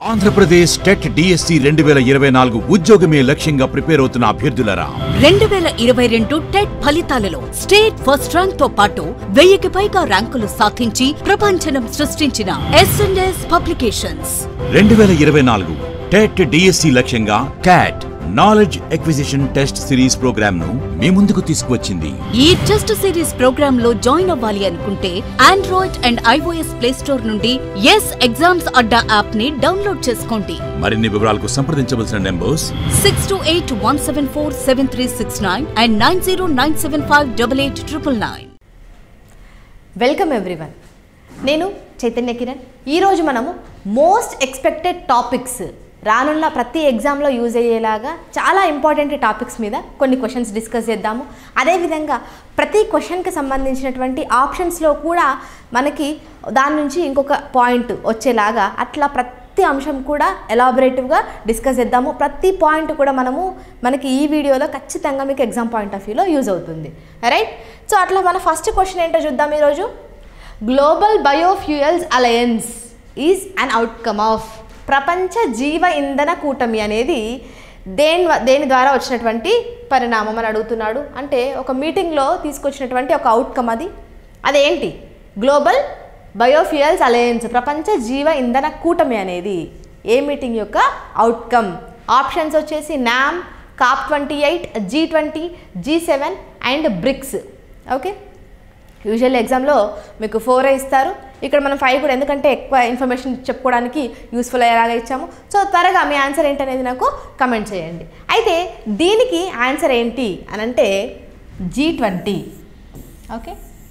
Andhra Pradesh TET DSC రెండు వేల ఇరవై నాలుగు ఉద్యోగమే లక్ష్యంగా ప్రిపేర్ అవుతున్న అభ్యర్థులరా రెండు వేల ఇరవై రెండు టెట్ ఫలితాలలో స్టేట్ ఫస్ట్ ర్యాంక్ తో పాటు వెయ్యికి పైగా ర్యాంకులు సాధించి ప్రపంచనం సృష్టించిన ఎస్ఎన్ఎస్ పబ్లికేషన్స్ రెండు వేల ఇరవై నాలుగు టెట్ డిఎస్సి లక్ష్యంగా CAT knowledge acquisition test series program ను మీ ముందుకు తీసుకువచ్చింది ఈ టెస్ట్ సిరీస్ ప్రోగ్రామ్ లో జాయిన్ అవ్వాలి అనుకుంటే android and iOS play store నుండి ఎస్ ఎగ్జామ్స్ అడ్డా యాప్ ని డౌన్లోడ్ చేసుకోండి మరిన్ని వివరాలకు సంప్రదించవలసిన numbers six two eight one seven four seven three six nine and nine zero nine seven five double eight triple nine welcome everyone నేను చైతన్య కిరణ్ ఈరోజు మనము most expected topics రానున్న ప్రతి ఎగ్జామ్లో యూజ్ అయ్యేలాగా చాలా ఇంపార్టెంట్ టాపిక్స్ మీద కొన్ని క్వశ్చన్స్ డిస్కస్ చేద్దాము అదేవిధంగా ప్రతి క్వశ్చన్కి సంబంధించినటువంటి ఆప్షన్స్లో కూడా మనకి దాని నుంచి ఇంకొక పాయింట్ వచ్చేలాగా అట్లా ప్రతి అంశం కూడా ఎలాబొరేటివ్గా డిస్కస్ చేద్దాము ప్రతి పాయింట్ కూడా మనము మనకి ఈ వీడియోలో ఖచ్చితంగా మీకు ఎగ్జామ్ పాయింట్ ఆఫ్ వ్యూలో యూజ్ అవుతుంది రైట్ సో అట్లా మన ఫస్ట్ క్వశ్చన్ ఏంటో చూద్దాం ఈరోజు global biofuels alliance is an outcome of ప్రపంచ జీవ ఇంధన కూటమి అనేది దేని వ- దేని ద్వారా వచ్చినటువంటి పరిణామం అని అడుగుతున్నాడు అంటే ఒక మీటింగ్లో తీసుకొచ్చినటువంటి ఒక అవుట్కమ్ అది అదేంటి గ్లోబల్ బయోఫ్యూయల్స్ అలయన్స్ ప్రపంచ జీవ ఇంధన కూటమి అనేది ఏ మీటింగ్ యొక్క అవుట్కమ్ ఆప్షన్స్ వచ్చేసి NAM COP twenty eight G twenty G seven and BRICS okay usual ఎగ్జామ్లో మీకు ఫోరే ఇస్తారు ఇక్కడ మనం ఫైవ్ కూడా ఎందుకంటే ఎక్కువ ఇన్ఫర్మేషన్ చెప్పుకోవడానికి యూస్ఫుల్ అయ్యేలాగా ఇచ్చాము సో త్వరగా మీ ఆన్సర్ ఏంటనేది నాకు కమెంట్ చేయండి అయితే దీనికి ఆన్సర్ ఏంటి అని అంటే G twenty okay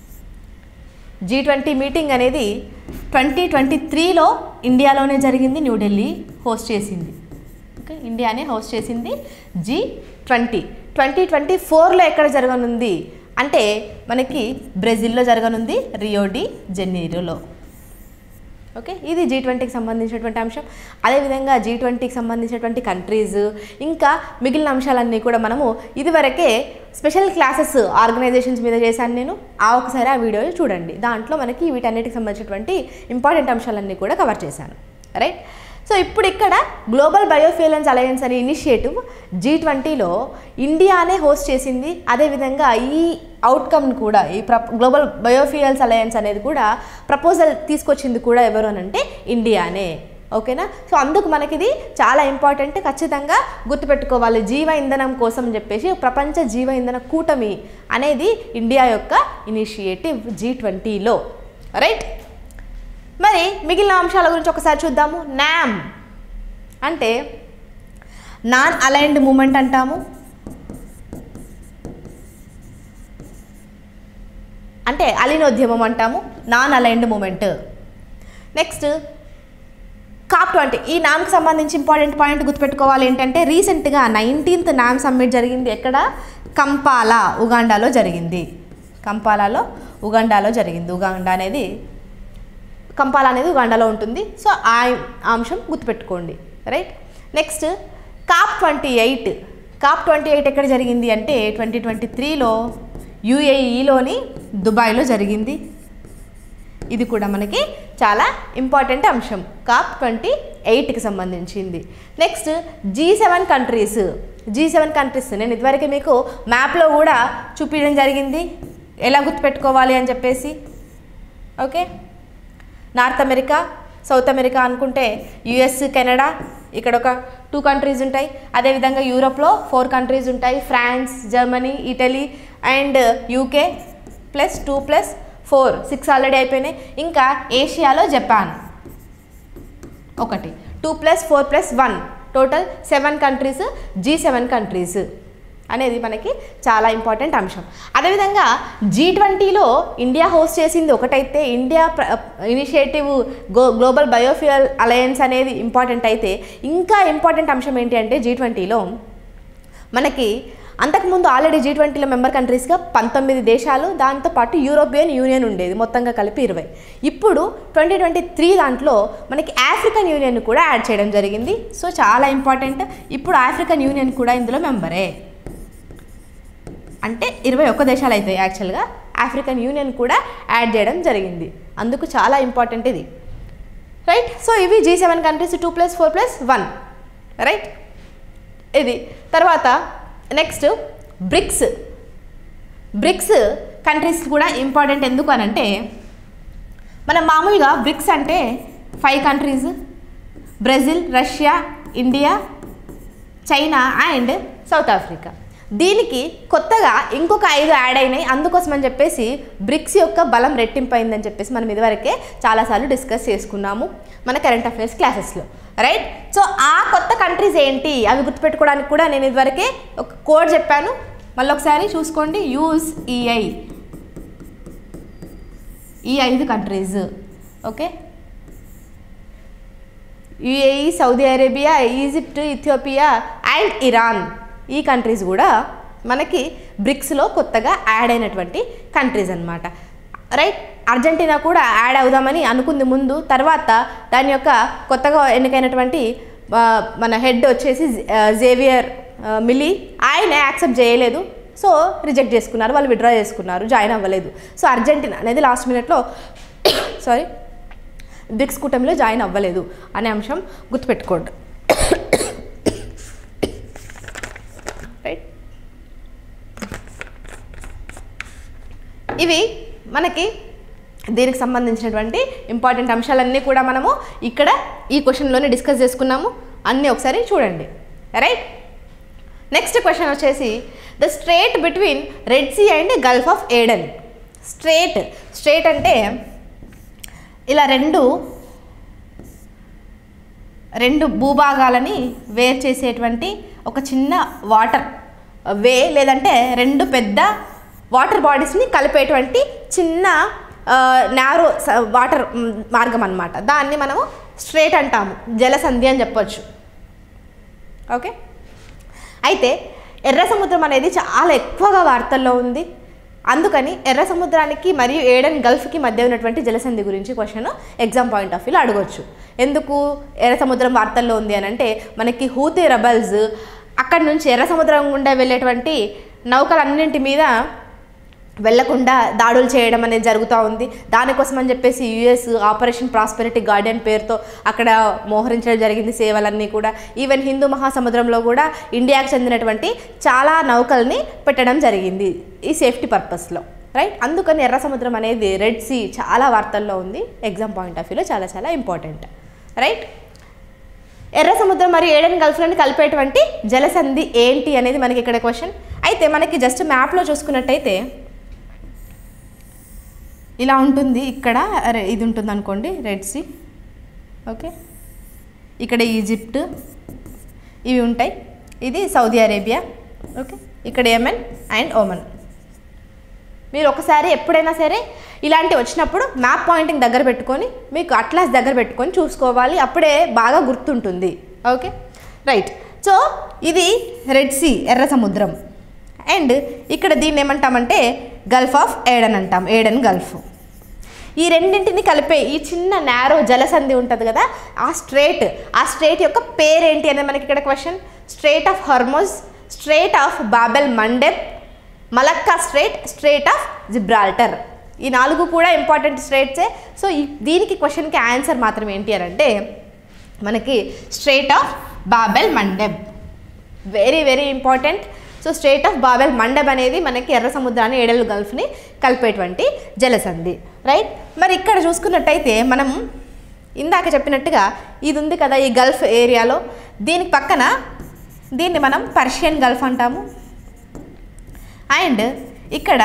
G twenty meeting అనేది ట్వంటీ ట్వంటీ త్రీలో ఇండియాలోనే జరిగింది న్యూఢిల్లీ హోస్ట్ చేసింది ఓకే ఇండియానే హోస్ట్ చేసింది జీ ట్వంటీ ట్వంటీ ట్వంటీ ఫోర్లో ఎక్కడ జరగనుంది అంటే మనకి బ్రెజిల్లో జరగనుంది రియోడి జెనీరోలో ఓకే ఇది జీ ట్వంటీకి సంబంధించినటువంటి అంశం అదేవిధంగా జీ ట్వంటీకి సంబంధించినటువంటి కంట్రీస్ ఇంకా మిగిలిన అంశాలన్నీ కూడా మనము ఇదివరకే స్పెషల్ క్లాసెస్ ఆర్గనైజేషన్స్ మీద చేశాను నేను ఆ ఒకసారి ఆ వీడియో చూడండి దాంట్లో మనకి వీటన్నిటికి సంబంధించినటువంటి ఇంపార్టెంట్ అంశాలన్నీ కూడా కవర్ చేశాను రైట్ సో ఇప్పుడు ఇక్కడ గ్లోబల్ బయోఫ్యూలన్స్ అలయన్స్ అనే ఇనిషియేటివ్ జీ ట్వంటీలో ఇండియానే హోస్ట్ చేసింది అదేవిధంగా ఈ అవుట్కమ్ కూడా ఈ ప్ర గ్లోబల్ బయోఫ్యూయల్స్ అలయన్స్ అనేది కూడా ప్రపోజల్ తీసుకొచ్చింది కూడా ఎవరు అని అంటే ఇండియానే ఓకేనా సో అందుకు మనకి ఇది చాలా ఇంపార్టెంట్ ఖచ్చితంగా గుర్తుపెట్టుకోవాలి జీవ ఇంధనం కోసం అని చెప్పేసి ప్రపంచ జీవ ఇంధన కూటమి అనేది ఇండియా యొక్క ఇనిషియేటివ్ జీ ట్వంటీలో రైట్ మరి మిగిలిన అంశాల గురించి ఒకసారి చూద్దాము నామ్ అంటే నాన్ అలైన్డ్ మూమెంట్ అంటాము అంటే అలీనోద్యమం అంటాము non aligned movement next COP twenty ఈ నామ్కి సంబంధించి ఇంపార్టెంట్ పాయింట్ గుర్తుపెట్టుకోవాలి ఏంటంటే రీసెంట్గా నైన్టీన్త్ నామ్ సమ్మిట్ జరిగింది ఎక్కడ కంపాలా ఉగాండాలో జరిగింది కంపాలాలో ఉగాండాలో జరిగింది ఉగాండా అనేది కంపాలా అనేది ఉగాండాలో ఉంటుంది సో ఆ ఆ అంశం గుర్తుపెట్టుకోండి right next COP twenty eight COP twenty eight ఎక్కడ జరిగింది అంటే ట్వంటీ ట్వంటీ త్రీలో యూఏఈలోని దుబాయ్లో జరిగింది ఇది కూడా మనకి చాలా ఇంపార్టెంట్ అంశం కాప్ ట్వంటీ ఎయిట్కి సంబంధించింది next G seven countries G seven countries నేను ఇదివరకు మీకు మ్యాప్లో కూడా చూపించడం జరిగింది ఎలా గుర్తుపెట్టుకోవాలి అని చెప్పేసి okay North America South America అనుకుంటే యుఎస్ కెనడా ఇక్కడ ఒక టూ కంట్రీస్ ఉంటాయి అదేవిధంగా యూరోప్లో ఫోర్ కంట్రీస్ ఉంటాయి France Germany Italy and UK plus two plus four six already అయిపోయినాయి ఇంకా ఏషియాలో జపాన్ ఒకటి two plus four plus one total seven countries G seven countries అనేది మనకి చాలా ఇంపార్టెంట్ అంశం అదేవిధంగా జీ ట్వంటీలో ఇండియా హోస్ట్ చేసింది ఒకటైతే India initiative go global biofuel alliance అనేది ఇంపార్టెంట్ అయితే ఇంకా ఇంపార్టెంట్ అంశం ఏంటి అంటే జీ ట్వంటీలో మనకి అంతకుముందు ఆల్రెడీ జీ ట్వంటీలో మెంబర్ కంట్రీస్గా పంతొమ్మిది దేశాలు దాంతోపాటు యూరోపియన్ యూనియన్ ఉండేది మొత్తంగా కలిపి ఇరవై ఇప్పుడు ట్వంటీ ట్వంటీ త్రీ దాంట్లో మనకి ఆఫ్రికన్ యూనియన్ కూడా యాడ్ చేయడం జరిగింది సో చాలా ఇంపార్టెంట్ ఇప్పుడు ఆఫ్రికన్ యూనియన్ కూడా ఇందులో మెంబరే అంటే ఇరవై ఒక్క దేశాలు అవుతాయి యాక్చువల్గా ఆఫ్రికన్ యూనియన్ కూడా యాడ్ చేయడం జరిగింది అందుకు చాలా ఇంపార్టెంట్ ఇది రైట్ సో ఇవి G seven countries two plus four plus one right ఇది తర్వాత నెక్స్ట్ బ్రిక్స్ బ్రిక్స్ కంట్రీస్ కూడా ఇంపార్టెంట్ ఎందుకు అని అంటే మనం మామూలుగా బ్రిక్స్ అంటే five countries Brazil Russia India China and South Africa దీనికి కొత్తగా ఇంకొక ఐదు యాడ్ అయినాయి అందుకోసం అని చెప్పేసి బ్రిక్స్ యొక్క బలం రెట్టింపైందని చెప్పేసి మనం ఇదివరకే చాలాసార్లు డిస్కస్ చేసుకున్నాము మన కరెంట్ అఫైర్స్ క్లాసెస్లో రైట్ సో ఆ కొత్త కంట్రీస్ ఏంటి అవి గుర్తుపెట్టుకోవడానికి కూడా నేను ఇదివరకే ఒక కోడ్ చెప్పాను మళ్ళీ ఒకసారి చూసుకోండి యూజ్ ఈఐ ఈ ఐదు countries okay UAE Saudi Arabia Egypt Ethiopia and Iran ఈ కంట్రీస్ కూడా మనకి బ్రిక్స్లో కొత్తగా యాడ్ అయినటువంటి కంట్రీస్ అన్నమాట రైట్ అర్జెంటీనా కూడా యాడ్ అవుదామని అనుకుంది ముందు తర్వాత దాని యొక్క కొత్తగా ఎన్నికైనటువంటి ఆ, మన హెడ్ వచ్చేసి ఆ, జేవియర్ ఆ, మిలీ ఆయన యాక్సెప్ట్ చేయలేదు సో రిజెక్ట్ చేసుకున్నారు వాళ్ళు విడ్రా చేసుకున్నారు జాయిన్ అవ్వలేదు సో అర్జెంటీనా అనేది లాస్ట్ మినిట్లో సారీ బ్రిక్స్ కూటమిలో జాయిన్ అవ్వలేదు అనే అంశం గుర్తుపెట్టుకోండి రైట్ ఇవి మనకి దీనికి సంబంధించినటువంటి ఇంపార్టెంట్ అంశాలన్నీ కూడా మనము ఇక్కడ ఈ క్వశ్చన్లోనే డిస్కస్ చేసుకున్నాము అన్నీ ఒకసారి చూడండి రైట్ నెక్స్ట్ క్వశ్చన్ వచ్చేసి the strait between Red Sea and Gulf of Aden strait strait అంటే ఇలా రెండు రెండు భూభాగాలని వేరు చేసేటువంటి ఒక చిన్న వాటర్ వే లేదంటే రెండు పెద్ద వాటర్ బాడీస్ని కలిపేటువంటి చిన్న నారో వాటర్ మార్గం అన్నమాట దాన్ని మనము స్ట్రేట్ అంటాము జలసంధి అని చెప్పొచ్చు ఓకే అయితే ఎర్ర సముద్రం అనేది చాలా ఎక్కువగా వార్తల్లో ఉంది అందుకని ఎర్ర సముద్రానికి మరియు ఏడెన్ గల్ఫ్కి మధ్య ఉన్నటువంటి జలసంధి గురించి క్వశ్చన్ ఎగ్జామ్ పాయింట్ ఆఫ్ వ్యూలో అడగొచ్చు ఎందుకు ఎర్ర సముద్రం వార్తల్లో ఉంది అని అంటే మనకి హూతి రెబల్స్ అక్కడి నుంచి ఎర్ర సముద్రం గుండా వెళ్ళేటువంటి నౌకలన్నింటి మీద వెళ్లకుండా దాడులు చేయడం అనేది జరుగుతూ ఉంది దానికోసం అని చెప్పేసి యుఎస్ ఆపరేషన్ ప్రాస్పెరిటీ గార్డియన్ పేరుతో అక్కడ మోహరించడం జరిగింది సేవలన్నీ కూడా ఈవెన్ హిందూ మహాసముద్రంలో కూడా ఇండియాకు చెందినటువంటి చాలా నౌకల్ని పెట్టడం జరిగింది ఈ సేఫ్టీ పర్పస్లో రైట్ అందుకని ఎర్ర సముద్రం అనేది రెడ్ సీ చాలా వార్తల్లో ఉంది ఎగ్జామ్ పాయింట్ ఆఫ్ వ్యూలో చాలా చాలా ఇంపార్టెంట్ రైట్ ఎర్ర సముద్రం మరియు ఏడెన్ గల్ఫ్లను కలిపేటువంటి జలసంధి ఏంటి అనేది మనకి ఇక్కడ క్వశ్చన్ అయితే మనకి జస్ట్ మ్యాప్లో చూసుకున్నట్టయితే ఇలా ఉంటుంది ఇక్కడ అరే ఇది ఉంటుంది అనుకోండి రెడ్ సీ ఓకే ఇక్కడ ఈజిప్ట్ ఇవి ఉంటాయి ఇది సౌదీ అరేబియా ఓకే ఇక్కడ యెమెన్ అండ్ ఓమన్ మీరు ఒకసారి ఎప్పుడైనా సరే ఇలాంటి వచ్చినప్పుడు మ్యాప్ పాయింటింగ్ దగ్గర పెట్టుకొని మీకు అట్లాస్ దగ్గర పెట్టుకొని చూసుకోవాలి అప్పుడే బాగా గుర్తుంటుంది ఓకే రైట్ సో ఇది రెడ్ సీ ఎర్ర సముద్రం అండ్ ఇక్కడ దీన్ని ఏమంటామంటే గల్ఫ్ ఆఫ్ ఏడన్ అంటాం ఏడన్ గల్ఫ్ ఈ రెండింటిని కలిపే ఈ చిన్న నేరో జలసంధి ఉంటుంది కదా ఆ స్ట్రేట్ ఆ స్ట్రేట్ యొక్క పేరేంటి అనేది మనకి ఇక్కడ question strait of Hormuz strait of Bab el Mandeb Malacca strait strait of Gibraltar ఈ నాలుగు కూడా ఇంపార్టెంట్ స్ట్రేట్సే సో ఈ దీనికి క్వశ్చన్కి ఆన్సర్ మాత్రం ఏంటి అని అంటే మనకి strait of Bab el Mandeb very very important so strait of Bab el Mandeb అనేది మనకి ఎర్ర సముద్రాన్ని ఏడెల్ గల్ఫ్ని కలిపేటువంటి జలసంధి రైట్ మరి ఇక్కడ చూసుకున్నట్టయితే మనం ఇందాక చెప్పినట్టుగా ఇది ఉంది కదా ఈ గల్ఫ్ ఏరియాలో దీనికి పక్కన దీన్ని మనం పర్షియన్ గల్ఫ్ అంటాము అండ్ ఇక్కడ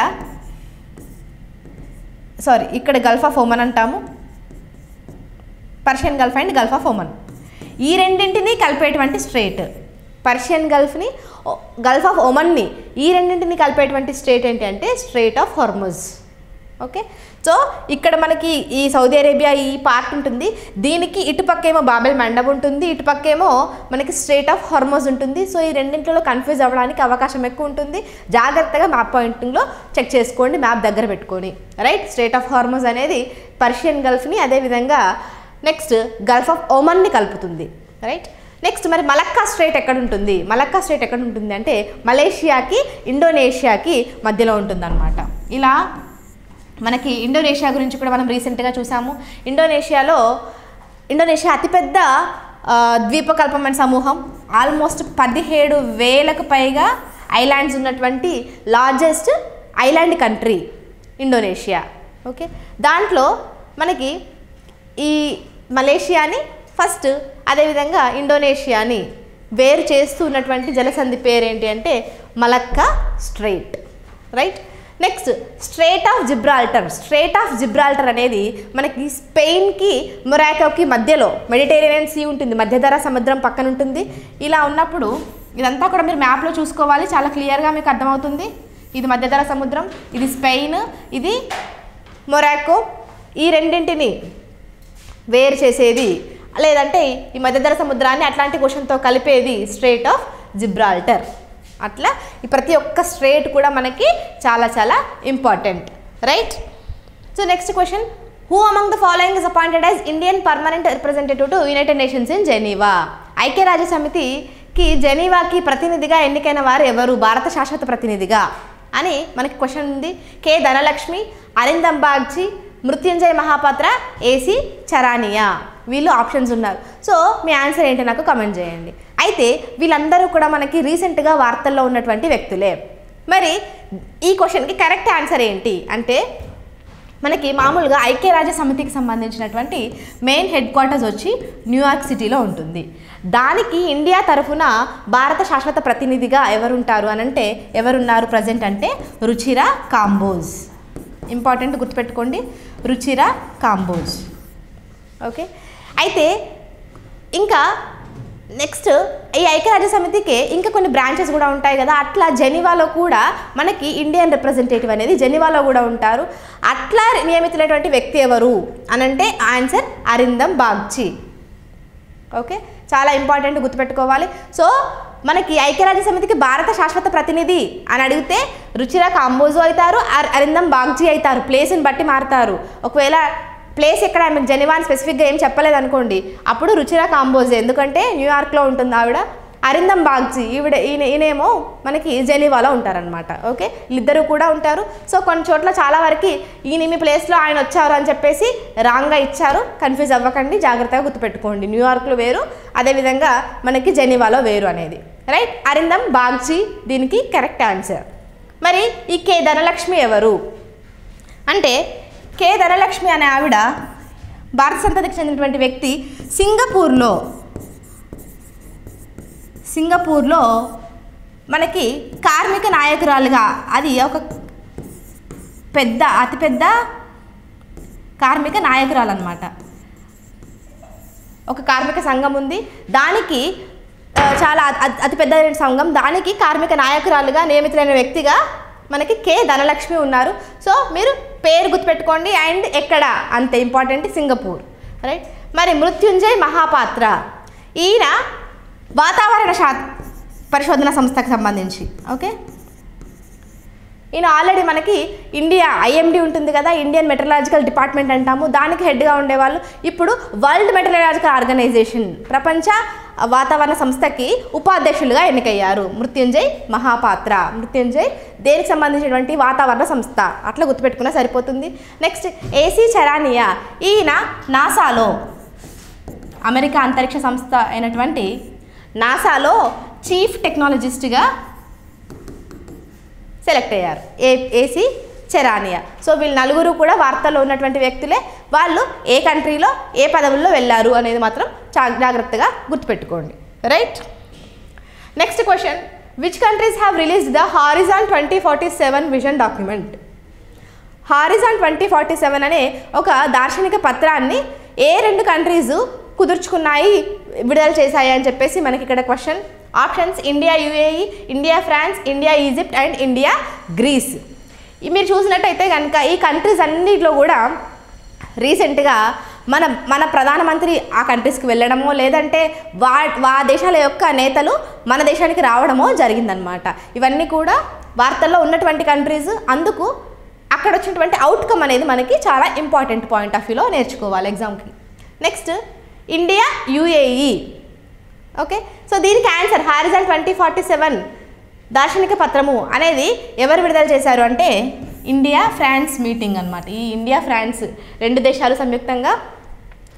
సారీ ఇక్కడ గల్ఫ్ ఆఫ్ ఒమన్ అంటాము Persian Gulf and Gulf of Oman ఈ రెండింటిని కలిపేటువంటి స్ట్రేట్ పర్షియన్ గల్ఫ్ని ఓ- గల్ఫ్ ఆఫ్ ఒమన్ని ఈ రెండింటిని కలిపేటువంటి స్ట్రేట్ ఏంటి అంటే strait of Hormuz okay so ఇక్కడ మనకి ఈ సౌదీ అరేబియా ఈ పార్ట్ ఉంటుంది దీనికి ఇటుపక్కేమో బాబెల్ మండబ్ ఉంటుంది ఇటుపక్కేమో మనకి స్ట్రేట్ ఆఫ్ హార్మోజ్ ఉంటుంది సో ఈ రెండింటిలో కన్ఫ్యూజ్ అవ్వడానికి అవకాశం ఎక్కువ ఉంటుంది జాగ్రత్తగా మ్యాప్ పాయింటింగ్లో చెక్ చేసుకోండి మ్యాప్ దగ్గర పెట్టుకొని రైట్ స్ట్రేట్ ఆఫ్ హార్మోజ్ అనేది పర్షియన్ గల్ఫ్ని అదేవిధంగా నెక్స్ట్ గల్ఫ్ ఆఫ్ ఒమన్ని కలుపుతుంది రైట్ నెక్స్ట్ మరి మలక్కా స్ట్రేట్ ఎక్కడ ఉంటుంది మలక్కా స్ట్రేట్ ఎక్కడ ఉంటుంది అంటే మలేషియాకి ఇండోనేషియాకి మధ్యలో ఉంటుందన్నమాట ఇలా మనకి ఇండోనేషియా గురించి కూడా మనం రీసెంట్గా చూసాము ఇండోనేషియాలో ఇండోనేషియా అతిపెద్ద ఆ, ద్వీపకల్పమైన సమూహం ఆల్మోస్ట్ పదిహేడు వేలకు పైగా ఐలాండ్స్ ఉన్నటువంటి largest island country Indonesia okay దాంట్లో మనకి ఈ మలేషియాని ఫస్ట్ అదేవిధంగా ఇండోనేషియాని వేరు చేస్తూ ఉన్నటువంటి జలసంధి పేరేంటి అంటే Malacca strait right next strait of Gibraltar strait of Gibraltar అనేది మనకి స్పెయిన్కి మొరాకోకి మధ్యలో మెడిటేరియన్ సీ ఉంటుంది మధ్యధరా సముద్రం పక్కన ఉంటుంది ఇలా ఉన్నప్పుడు ఇదంతా కూడా మీరు మ్యాప్లో చూసుకోవాలి చాలా క్లియర్గా మీకు అర్థమవుతుంది ఇది మధ్యధరా సముద్రం ఇది స్పెయిన్ ఇది మొరాకో ఈ రెండింటిని వేరు చేసేది లేదంటే ఈ మధ్యధర సముద్రాన్ని అట్లాంటిక్ ఓషన్తో కలిపేది స్ట్రేట్ ఆఫ్ జిబ్రాల్టర్ అట్లా ఈ ప్రతి ఒక్క స్ట్రేట్ కూడా మనకి చాలా చాలా important right so next question who among the following is appointed as Indian permanent representative to United Nations in Geneva ఐక్యరాజ్య సమితికి జెనీవాకి ప్రతినిధిగా ఎన్నికైన వారు ఎవరు భారత శాశ్వత ప్రతినిధిగా అని మనకి క్వశ్చన్ ఉంది కే ధనలక్ష్మి అరిందం బాగ్చి మృత్యుంజయ్ మహాపాత్ర ఏసీ చరానియా వీళ్ళు ఆప్షన్స్ ఉన్నారు సో మీ ఆన్సర్ ఏంటో నాకు కమెంట్ చేయండి అయితే వీళ్ళందరూ కూడా మనకి రీసెంట్గా వార్తల్లో ఉన్నటువంటి వ్యక్తులే మరి ఈ క్వశ్చన్కి కరెక్ట్ ఆన్సర్ ఏంటి అంటే మనకి మామూలుగా ఐక్యరాజ్య సమితికి సంబంధించినటువంటి మెయిన్ హెడ్ క్వార్టర్స్ వచ్చి న్యూయార్క్ సిటీలో ఉంటుంది దానికి ఇండియా తరఫున భారత శాశ్వత ప్రతినిధిగా ఎవరుంటారు అని అంటే ఎవరున్నారు ప్రజెంట్ అంటే రుచిరా కాంబోజ్ ఇంపార్టెంట్ గుర్తుపెట్టుకోండి రుచిరా కాంబోజ్ ఓకే అయితే ఇంకా నెక్స్ట్ ఈ ఐక్యరాజ్య సమితికి ఇంకా కొన్ని బ్రాంచెస్ కూడా ఉంటాయి కదా అట్లా జెనీవాలో కూడా మనకి ఇండియన్ రిప్రజెంటేటివ్ అనేది జెనీవాలో కూడా ఉంటారు అట్లా నియమితులైనటువంటి వ్యక్తి ఎవరు అనంటే ఆన్సర్ అరిందం బాగ్చి ఓకే చాలా ఇంపార్టెంట్ గుర్తుపెట్టుకోవాలి సో మనకి ఐక్యరాజ్య సమితికి భారత శాశ్వత ప్రతినిధి అని అడిగితే రుచిరా కాంబోజు అవుతారు అర్- అరిందం బాగ్జీ అవుతారు ప్లేస్ని బట్టి మారుతారు ఒకవేళ ప్లేస్ ఎక్కడ మీకు జెనివాన్ స్పెసిఫిక్గా ఏం చెప్పలేదు అనుకోండి అప్పుడు రుచిరా కాంబోజే ఎందుకంటే న్యూయార్క్లో ఉంటుంది ఆవిడ అరిందం బాగ్జీ ఈవిడ ఈయన ఈయనేమో మనకి జెనీవాలో ఉంటారనమాట ఓకే వీళ్ళిద్దరూ కూడా ఉంటారు సో కొన్ని చోట్ల చాలా వరకు ఈయన మీ ప్లేస్లో ఆయన వచ్చారు అని చెప్పేసి రాంగ్గా ఇచ్చారు కన్ఫ్యూజ్ అవ్వకండి జాగ్రత్తగా గుర్తుపెట్టుకోండి న్యూయార్క్లో వేరు అదేవిధంగా మనకి జెనీవాలో వేరు అనేది రైట్ అరిందం బాగ్జీ దీనికి కరెక్ట్ ఆన్సర్ మరి ఈ కే ధనలక్ష్మి ఎవరు అంటే కే ధనలక్ష్మి అనే ఆవిడ భారత సంతతికి చెందినటువంటి వ్యక్తి సింగపూర్లో సింగపూర్లో మనకి కార్మిక నాయకురాలుగా అది ఒక పెద్ద అతిపెద్ద కార్మిక నాయకురాలు అనమాట ఒక కార్మిక సంఘం ఉంది దానికి ఆ, చాలా అతి- అతి పెద్ద సంఘం దానికి కార్మిక నాయకురాలుగా నియమితులైన వ్యక్తిగా మనకి కే ధనలక్ష్మి ఉన్నారు సో మీరు పేరు గుర్తుపెట్టుకోండి అండ్ ఎక్కడ అంత ఇంపార్టెంట్ సింగపూర్ రైట్ మరి మృత్యుంజయ్ మహాపాత్ర ఈయన వాతావరణ శా పరిశోధన సంస్థకు సంబంధించి ఓకే ఈయన ఆల్రెడీ మనకి ఇండియా ఐఎండి ఉంటుంది కదా ఇండియన్ మెటరలాజికల్ డిపార్ట్మెంట్ అంటాము దానికి హెడ్గా ఉండేవాళ్ళు ఇప్పుడు వరల్డ్ మెటరలాజికల్ ఆర్గనైజేషన్ ప్రపంచ వాతావరణ సంస్థకి ఉపాధ్యక్షులుగా ఎన్నికయ్యారు మృత్యుంజయ్ మహాపాత్ర మృత్యుంజయ్ దేనికి సంబంధించినటువంటి వాతావరణ సంస్థ అట్లా గుర్తుపెట్టుకున్నా సరిపోతుంది నెక్స్ట్ ఏసీ చరానియా ఈయన నాసాలో అమెరికా అంతరిక్ష సంస్థ అయినటువంటి నాసాలో చీఫ్ టెక్నాలజిస్ట్గా సెలెక్ట్ అయ్యారు ఏ ఏసీ చెరానియా సో వీళ్ళు నలుగురు కూడా వార్తల్లో ఉన్నటువంటి వ్యక్తులే వాళ్ళు ఏ కంట్రీలో ఏ పదవుల్లో వెళ్ళారు అనేది మాత్రం చా- జాగ్రత్తగా గుర్తుపెట్టుకోండి right next question which countries have release the Horizon twenty forty seven vision document Horizon twenty forty seven అనే ఒక దార్శనిక పత్రాన్ని ఏ రెండు కంట్రీస్ కుదుర్చుకున్నాయి విడుదల చేశాయి అని చెప్పేసి మనకి ఇక్కడ question options India UAE India France India Egypt and India Greece ఈ మీరు చూసినట్టయితే కనుక ఈ కంట్రీస్ అన్నిట్లో కూడా రీసెంట్గా మన మన ప్రధానమంత్రి ఆ కంట్రీస్కి వెళ్ళడమో లేదంటే వా వా దేశాల యొక్క నేతలు మన దేశానికి రావడమో జరిగిందనమాట ఇవన్నీ కూడా వార్తల్లో ఉన్నటువంటి కంట్రీస్ అందుకు అక్కడ వచ్చినటువంటి అవుట్కమ్ అనేది మనకి చాలా ఇంపార్టెంట్ పాయింట్ ఆఫ్ వ్యూలో నేర్చుకోవాలి ఎగ్జామ్కి next India UAE okay so దీనికి answer Horizon twenty forty seven దార్శనిక పత్రము అనేది ఎవరు విడుదల చేశారు అంటే ఇండియా ఫ్రాన్స్ మీటింగ్ అన్నమాట ఈ ఇండియా ఫ్రాన్స్ రెండు దేశాలు సంయుక్తంగా